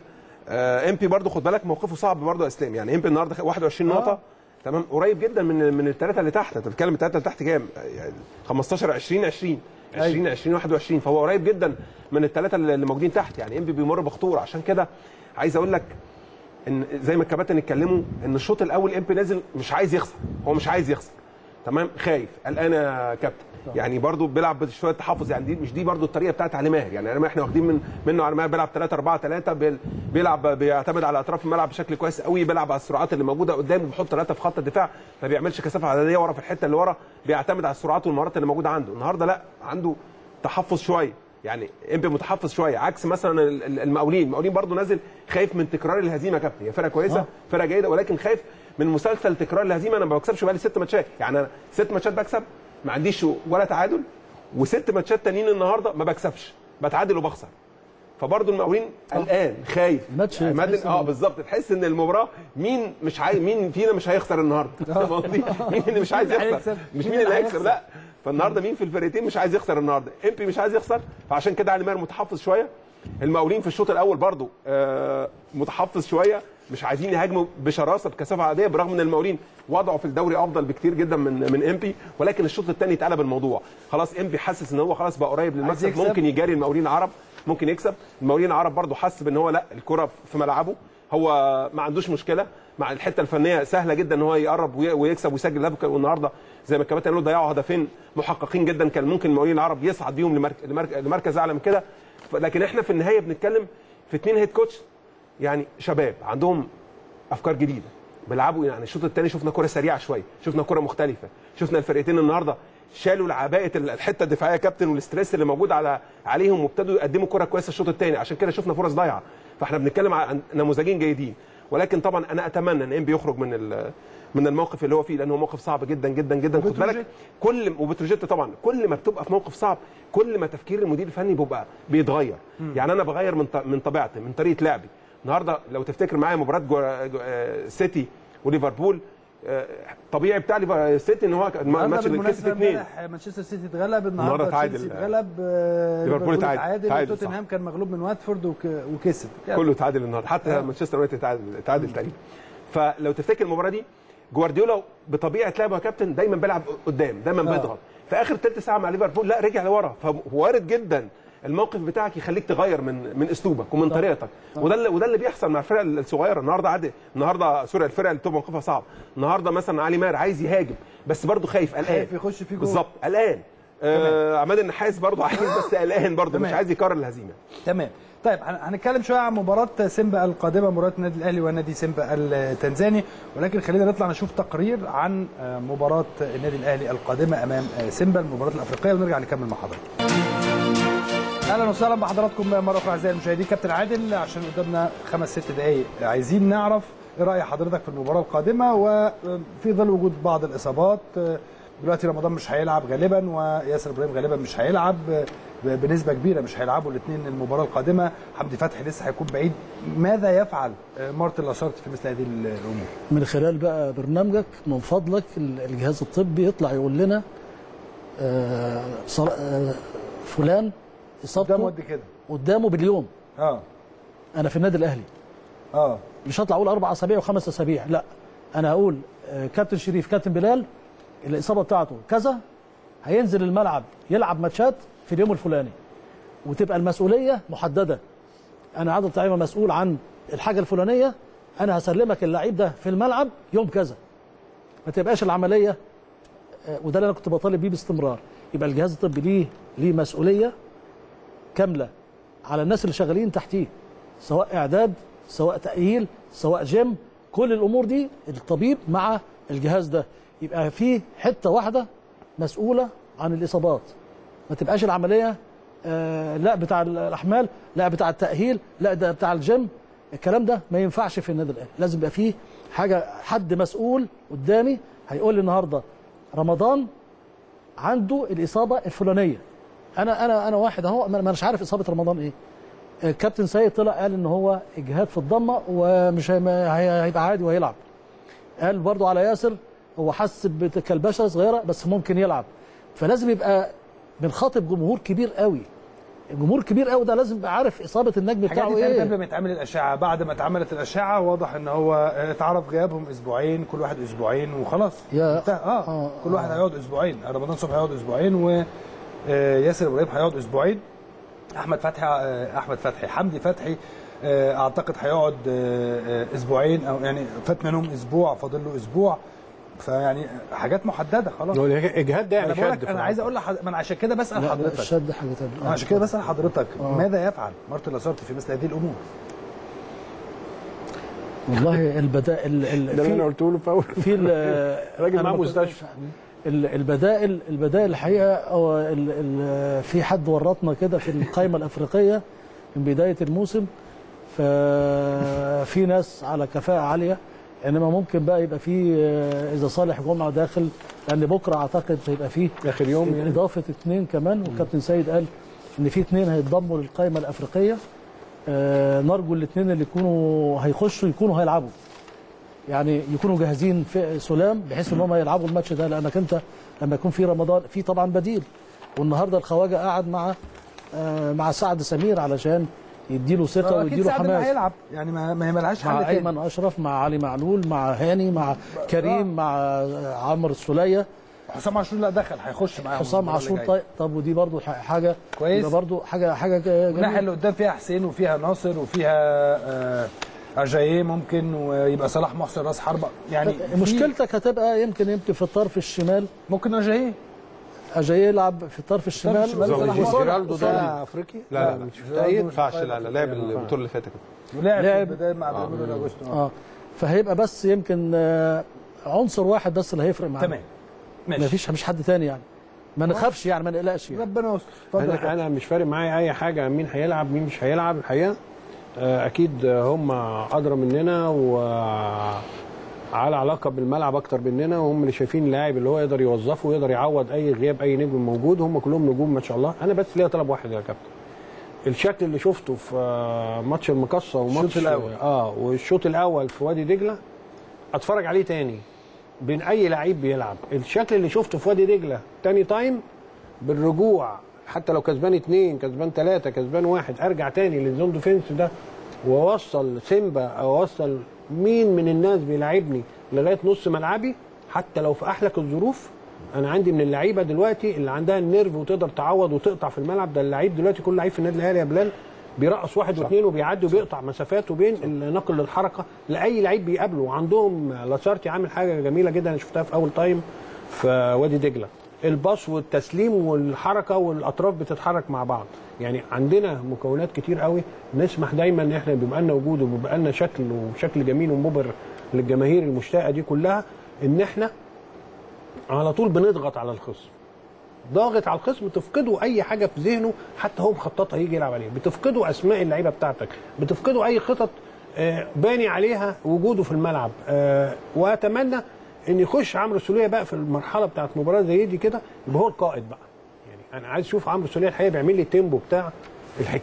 ام بي برضو خد بالك موقفه صعب برضو يا اسلام يعني ام بي النهارده خد 21 نقطه تمام قريب جدا من من الثلاثه اللي تحت انت بتتكلم الثلاثه اللي تحت كام يعني 15 20 20 20 20 21 فهو قريب جدا من الثلاثه اللي اللي موجودين تحت يعني ام بي بيمر بخطوره عشان كده عايز اقول لك ان زي ما الكباتن اتكلموا ان الشوط الاول امبي نازل مش عايز يخسر هو مش عايز يخسر تمام خايف قلقان يا كابتن يعني برضو بيلعب بشويه تحفظ يعني دي مش دي برضو الطريقه بتاعت علي ماهر يعني علي ماهر احنا واخدين من منه علي ماهر بيلعب 3 4 3 بيلعب بيعتمد على اطراف الملعب بشكل كويس قوي بيلعب على السرعات اللي موجوده قدامه بيحط ثلاثه في خط الدفاع ما بيعملش كثافه عدديه ورا في الحته اللي ورا بيعتمد على السرعات والمهارات اللي موجوده عنده النهارده لا عنده تحفظ شويه يعني امبي متحفظ شويه عكس مثلا ال- ال- المقاولين المقاولين برضو نازل خايف من تكرار الهزيمه يا كابتن هي فرقه كويسه فرقه جيده ولكن خايف من مسلسل تكرار الهزيمه انا ما بكسبش بقالي ست ماتشات يعني انا ست ماتشات بكسب ما عنديش ولا تعادل وست ماتشات تانيين النهارده ما بكسبش بتعادل وبخسر فبرضه المقاولين قلقان خايف الماتش يعني تحس مادن- اه إنه- بالظبط تحس ان المباراه مين مش عايز مين فينا مش هيخسر النهارده فاهم قصدي؟ مين اللي مش عايز مين اللي يخسر هيكسب؟ مش مين مين اللي اللي هيكسب هيخسر؟ لا فالنهارده مين في الفرقتين مش عايز يخسر النهارده امبي مش عايز يخسر فعشان كده علي ماهر متحفظ شويه المقاولين في الشوط الاول برضو آه متحفظ شويه مش عايزين يهاجموا بشراسه بكثافه عاديه برغم ان المقاولين وضعه في الدوري افضل بكتير جدا من من امبي ولكن الشوط الثاني اتقلب الموضوع خلاص امبي حاسس ان هو خلاص بقى قريب للمكسب يكسب. ممكن يجاري المقاولين العرب ممكن يكسب المقاولين العرب برضو حس بان هو لا الكره في ملعبه هو ما عندوش مشكله مع الحته الفنيه سهله جدا ان هو يقرب وي- ويكسب ويسجل هدف والنهارده زي ما الكباتن قالوا ضيعوا هدفين محققين جدا كان ممكن المقاولين العرب يصعد بيهم لمرك- لمرك- لمركز اعلى من كده ف- لكن احنا في النهايه بنتكلم في اثنين هيد كوتش يعني شباب عندهم افكار جديده بيلعبوا يعني الشوط الثاني شفنا كره سريعه شويه شفنا كره مختلفه شفنا الفرقتين النهارده شالوا العباءه الحته الدفاعيه يا كابتن والاستريس اللي موجود على عليهم وابتدوا يقدموا كره كويسه الشوط الثاني عشان كده شفنا فرص ضايعه فاحنا بنتكلم عن نموذجين جيدين ولكن طبعا انا اتمنى ان انبي يخرج من ال- من الموقف اللي هو فيه لانه موقف صعب جدا جدا جدا خد بالك كل وبتروجيت طبعا كل ما بتبقى في موقف صعب كل ما تفكير المدير الفني بيبقى بيتغير يعني انا بغير من ط- من طبيعتي من طريقه لعبي النهارده لو تفتكر معايا مباراه جو- جو- آه، سيتي وليفربول آه، طبيعي بتاع ليفر- سيتي ان هو النهارده الماتش اللي كسب بالمناسبة اثنين امبارح مانشستر سيتي اتغلب النهاردة النهارده تعادل. تشيلسي اتغلب آه، ليفربول تعادل. تعادل، توتنهام كان مغلوب من واتفورد وك- وكسب كله تعادل النهارده حتى مانشستر يونايتد تعادل تعادل تاني فلو تفتكر المباراه دي جوارديولا بطبيعه لعبه يا كابتن دايما بيلعب قدام دايما بيضغط في اخر ثلث ساعه مع ليفربول لا رجع لورا فوارد جدا الموقف بتاعك يخليك تغير من من اسلوبك ومن طريقتك وده اللي وده اللي بيحصل مع الفرق الصغيره النهارده عادي النهارده سوري الفرق اللي بتبقى موقفها صعب النهارده مثلا علي ماهر عايز يهاجم بس برضه خايف قلقان خايف يخش فيه جول. بالظبط قلقان آه عماد النحاس برضه عايز بس قلقان برضه مش تمام. عايز يكرر الهزيمه تمام طيب هن- هنتكلم شويه عن مباراه سيمبا القادمه مباراه النادي الاهلي ونادي سيمبا التنزاني ولكن خلينا نطلع نشوف تقرير عن آه، مباراه النادي الاهلي القادمه امام آه، سيمبا المباراه الافريقيه ونرجع نكمل مع حضرتك اهلا وسهلا بحضراتكم مره اخرى اعزائي المشاهدين كابتن عادل عشان قدامنا خمس ست دقائق عايزين نعرف ايه راي حضرتك في المباراه القادمه وفي ظل وجود بعض الاصابات دلوقتي رمضان مش هيلعب غالبا وياسر ابراهيم غالبا مش هيلعب بنسبه كبيره مش هيلعبوا الاثنين المباراه القادمه حمدي فتحي لسه هيكون بعيد ماذا يفعل مارتن لاشارت في مثل هذه الامور من خلال بقى برنامجك من فضلك الجهاز الطبي يطلع يقول لنا آه صر... آه فلان قدامه اصابته قد كده قدامه باليوم اه انا في النادي الاهلي اه مش هطلع اقول اربع اسابيع وخمس اسابيع لا انا هقول آه، كابتن شريف كابتن بلال الاصابه بتاعته كذا هينزل الملعب يلعب ماتشات في اليوم الفلاني وتبقى المسؤوليه محدده انا عادل طعيمه مسؤول عن الحاجه الفلانيه انا هسلمك اللعيب ده في الملعب يوم كذا ما تبقاش العمليه آه، وده اللي انا كنت بطالب بيه باستمرار يبقى الجهاز الطبي ليه ليه مسؤوليه كامله على الناس اللي شغالين تحتيه سواء اعداد سواء تاهيل سواء جيم كل الامور دي الطبيب مع الجهاز ده يبقى في حته واحده مسؤوله عن الاصابات ما تبقاش العمليه آه لا بتاع الاحمال لا بتاع التاهيل لا ده بتاع الجيم الكلام ده ما ينفعش في النادي الاهلي لازم يبقى فيه حاجه حد مسؤول قدامي هيقول لي النهارده رمضان عنده الاصابه الفلانيه انا انا انا واحد اهو ما ما اناش عارف اصابه رمضان ايه الكابتن سيد طلع قال ان هو اجهاد في الضمه ومش هي- ما- هي- هيبقى عادي وهيلعب قال برضو على ياسر هو حس بكلبشه صغيره بس ممكن يلعب فلازم يبقى بنخاطب جمهور كبير قوي الجمهور كبير قوي ده لازم يبقى عارف اصابه النجم الحاجات بتاعه دي اتعملت قبل ايه ما يتعمل الاشعه بعد ما اتعملت الاشعه واضح ان هو اتعرف غيابهم اسبوعين كل واحد اسبوعين وخلاص يا- انتهى. اه, آه، كل واحد هيقعد اسبوعين رمضان صبحي هيقعد اسبوعين وياسر ابراهيم هيقعد اسبوعين احمد فتحي آه، احمد فتحي حمدي فتحي آه، اعتقد هيقعد آه، آه، اسبوعين او يعني فات منهم اسبوع فاضل له اسبوع فيعني حاجات محدده خلاص هو الاجهاد ده انا يعني بقول شد لك في انا عايز اقول لحض... ما انا عشان كده بسال لا لا حضرتك الشد حاجه ثانيه أنا عشان كده بسال حضرتك ماذا يفعل مارتن لاسارتي في مثل هذه الامور والله البدائل ال- ده اللي في- انا قلته له في اول في ال- راجل أنا معاه ما كنت- مستشفى. ال- البدائل البدائل الحقيقه هو ال- ال- في حد ورطنا كده في القائمه الافريقيه من بدايه الموسم ففي ناس على كفاءه عاليه انما ممكن بقى يبقى في آه، اذا صالح جمعه داخل لان بكره اعتقد هيبقى فيه اخر يوم يعني اضافه اثنين كمان والكابتن سيد قال ان في اثنين هيتضموا للقائمه الافريقيه آه، نرجو الاثنين اللي يكونوا هيخشوا يكونوا هيلعبوا يعني يكونوا جاهزين في سلام بحيث ان هم يلعبوا الماتش ده لانك انت لما يكون في رمضان في طبعا بديل والنهارده الخواجه قعد مع آه، مع سعد سمير علشان يديله ثقه اكيد ويديله سعد اللي حماس هيلعب يعني ما ما هي ملهاش حل مع تاني ايمن اشرف مع علي معلول مع هاني مع كريم مع آه، عمرو السوليه حسام عاشور لا دخل هيخش معاهم حسام المباراة اللي عاشور جاية. طيب طب ودي برضو ح- حاجه كويس. يبقى برضو حاجه حاجه الناحيه جميله اللي قدام فيها حسين وفيها ناصر وفيها آه، اجاييه ممكن ويبقى صلاح محسن راس حربه يعني في- مشكلتك هتبقى يمكن يمكن في الطرف الشمال ممكن اجاييه اجاي يلعب في الطرف الشمال الشمال وصالح- صلاح وصالح- جيرالدو وصالح. ده افريقي لا لا لا مش لا، ما مش ينفعش متأيد. لا لا لعب البطوله اللي فاتت ولعب لعب. في البدايه مع بيراميدز اغسطس آه. اه فهيبقى بس يمكن آه، عنصر واحد بس اللي هيفرق معانا تمام ما ماشي فيش مش حد تاني يعني ما نخافش يعني ما نقلقش يعني ربنا يستر اتفضل يا انا كابتن. انا مش فارق معايا اي حاجه مين هيلعب مين مش هيلعب الحقيقه آه، اكيد هم ادرى مننا وعلى علاقه بالملعب اكتر مننا وهم اللي شايفين اللاعب اللي هو يقدر يوظفه ويقدر يعوض اي غياب اي نجم موجود هم كلهم نجوم ما شاء الله انا بس ليا طلب واحد يا كابتن الشكل اللي شفته في آه، ماتش المقصه وماتش الشوط الأول. اه والشوط الاول في وادي دجله اتفرج عليه تاني بين اي لعيب بيلعب الشكل اللي شفته في وادي دجله تاني تايم بالرجوع حتى لو كسبان اتنين كسبان تلاته كسبان واحد ارجع تاني للزون ديفينس ده واوصل سيمبا او اوصل مين من الناس بيلعبني لغايه نص ملعبي حتى لو في احلك الظروف انا عندي من اللعيبه دلوقتي اللي عندها النيرف وتقدر تعوض وتقطع في الملعب ده اللعيب دلوقتي كل لعيب في النادي الاهلي يا بلال بيرقص واحد واثنين وبيعدي وبيقطع مسافات وبين النقل للحركه لاي لعيب بيقابله وعندهم لاسارتي عامل حاجه جميله جدا انا شفتها في اول تايم في وادي دجله الباص والتسليم والحركه والاطراف بتتحرك مع بعض يعني عندنا مكونات كتير قوي نسمح دايما ان احنا بيبقى لنا وجود وبيبقى لنا شكل وشكل جميل ومبهر للجماهير المشتاقه دي كلها ان احنا على طول بنضغط على الخصم ضاغط على الخصم تفقدوا اي حاجه في ذهنه حتى هو مخططها يجي يلعب عليه بتفقدوا اسماء اللعيبه بتاعتك بتفقدوا اي خطط آه، باني عليها وجوده في الملعب آه، واتمنى ان يخش عمرو السوليه بقى في المرحله بتاعت مباراه زي دي كده يبقى هو القائد بقى يعني انا عايز اشوف عمرو السوليه الحقيقه بيعمل لي التيمبو بتاع الحكايه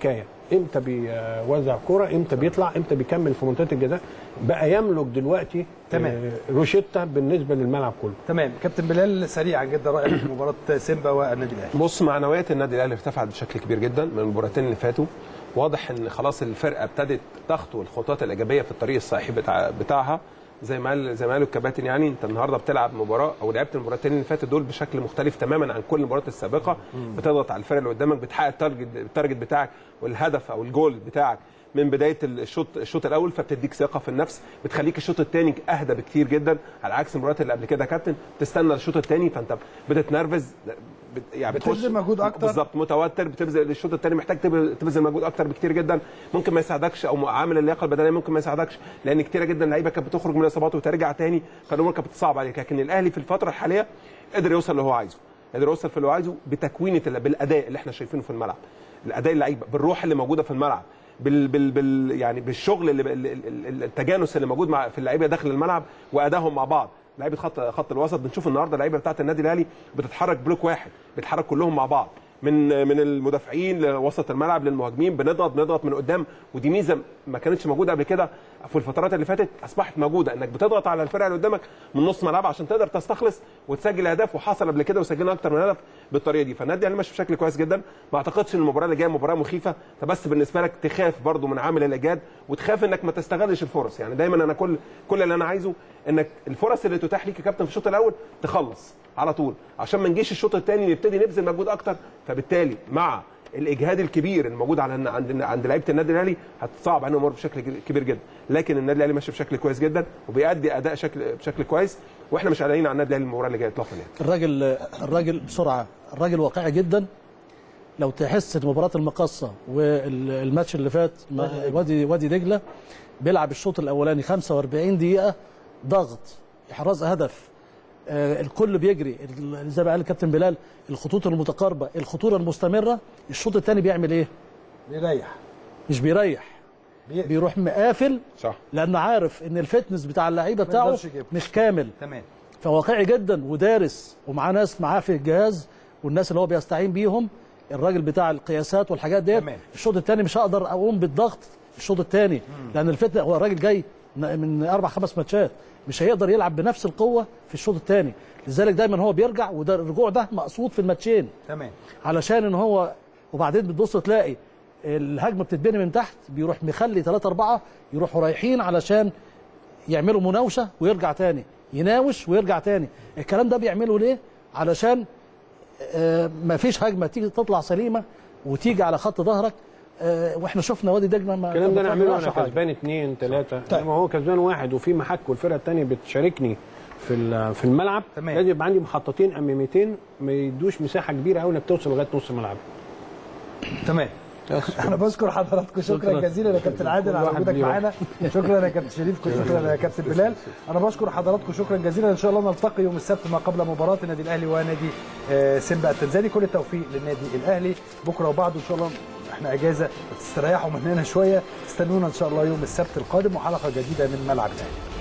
امتى بيوزع كرة امتى بيطلع امتى بيكمل في منطقه الجزاء بقى يملك دلوقتي تمام. آه، روشيتا بالنسبه للملعب كله تمام كابتن بلال سريعا جدا رايك في مباراه سيمبا والنادي الاهلي بص معنويات النادي الاهلي ارتفعت بشكل كبير جدا من المباراتين اللي فاتوا واضح ان خلاص الفرقه ابتدت تخطو الخطوات الايجابيه في الطريق الصحيح بتاع بتاعها زي ما قال زي ما قالوا الكباتن يعني انت النهارده بتلعب مباراه او لعبت المباراتين اللي فاتوا دول بشكل مختلف تماما عن كل المباريات السابقه بتضغط على الفرقه اللي قدامك بتحقق التارجت التارجت بتاعك والهدف او الجول بتاعك من بدايه الشوط الشوط الاول فبتديك ثقه في النفس بتخليك الشوط الثاني اهدى بكتير جدا على عكس المباريات اللي قبل كده يا كابتن تستنى الشوط الثاني فانت بتتنرفز بت يعني بتبذل بتخش- مجهود أكتر. بالظبط متوتر بتبذل الشوط الثاني محتاج تب- تبذل مجهود اكتر بكتير جدا ممكن ما يساعدكش او عامل اللياقه البدنيه ممكن ما يساعدكش لان كتير جدا لعيبه كانت بتخرج من الاصابات وترجع تاني فالامور كانت بتصعب عليك لكن الاهلي في الفتره الحاليه قدر يوصل اللي هو عايزه قدر يوصل في اللي هو عايزه بتكوينه اللي- بالاداء اللي احنا شايفينه في الملعب الاداء اللعيبه بالروح اللي موجوده في الملعب بال بال بال يعني بالشغل اللي ال- ال- ال- التجانس اللي موجود مع في اللعيبه داخل الملعب وادائهم مع بعض لعيبه خط خط الوسط بنشوف النهارده اللعيبه بتاعه النادي الاهلي بتتحرك بلوك واحد بيتحرك كلهم مع بعض من من المدافعين لوسط الملعب للمهاجمين بنضغط بنضغط من قدام ودي ميزه ما كانتش موجوده قبل كده في الفترات اللي فاتت اصبحت موجوده انك بتضغط على الفرقه اللي قدامك من نص ملعب عشان تقدر تستخلص وتسجل اهداف وحصل قبل كده وسجلنا اكتر من هدف بالطريقه دي فالنادي الاهلي ماشي بشكل كويس جدا ما اعتقدش ان المباراه اللي جايه مباراه مخيفه فبس بالنسبه لك تخاف برضو من عامل الايجاد وتخاف انك ما تستغلش الفرص يعني دايما انا كل كل اللي انا عايزه انك الفرص اللي تتاح ليك يا كابتن في الشوط الاول تخلص على طول عشان ما نجيش الشوط الثاني نبتدي نبذل مجهود اكتر فبالتالي مع الاجهاد الكبير الموجود على عند عند لعيبه النادي الاهلي هتصعب عليهم الامور بشكل كبير جدا لكن النادي الاهلي ماشي بشكل كويس جدا وبيأدي اداء شكل بشكل كويس واحنا مش قلقانين على النادي الاهلي المباراه اللي جايه اطلاقا يعني الراجل الراجل بسرعه الراجل واقعي جدا لو تحس ان مباراه المقصه والماتش اللي فات مع وادي وادي دجله بيلعب الشوط الاولاني 45 دقيقه ضغط احراز هدف آه، الكل بيجري ال- زي ما قال الكابتن بلال الخطوط المتقاربه الخطوره المستمره الشوط الثاني بيعمل ايه بيريح مش بيريح بيقفل. بيروح مقافل صح لانه عارف ان الفتنس بتاع اللعيبه بتاعه يقدرش يجيبه. مش كامل تمام فواقعي جدا ودارس ومعاه ناس معاه في الجهاز والناس اللي هو بيستعين بيهم الراجل بتاع القياسات والحاجات ديت تمام. الشوط الثاني مش هقدر اقوم بالضغط الشوط الثاني لان الفتنه هو الراجل جاي من اربع خمس ماتشات مش هيقدر يلعب بنفس القوه في الشوط الثاني لذلك دايما هو بيرجع وده الرجوع ده مقصود في الماتشين تمام علشان ان هو وبعدين بتبص تلاقي الهجمه بتتبني من تحت بيروح مخلي 3 4 يروحوا رايحين علشان يعملوا مناوشه ويرجع تاني يناوش ويرجع تاني الكلام ده بيعمله ليه علشان آه ما فيش هجمه تيجي تطلع سليمه وتيجي على خط ظهرك آه واحنا شفنا وادي دجله ما الكلام ده ما نعمله بيعملش انا حاجة. كسبان اثنين ثلاثه طيب. لما هو كسبان واحد وفي محك والفرقه الثانيه بتشاركني في ال- في الملعب تمام. لازم يبقى عندي محطتين اماميتين ما يدوش مساحه كبيره قوي انك توصل لغايه نص الملعب تمام انا بشكر حضراتكم شكرا شكراً. جزيلا يا كابتن عادل على واحد وجودك ليه معانا شكرا يا كابتن شريف شكرا يا كابتن بلال انا بشكر حضراتكم شكرا جزيلا ان شاء الله نلتقي يوم السبت ما قبل مباراه النادي الاهلي ونادي آه، سيمبا التنزاني كل التوفيق للنادي الاهلي بكره وبعده ان شاء الله احنا اجازه تستريحوا مننا شويه استنونا ان شاء الله يوم السبت القادم وحلقه جديده من ملعب الاهلي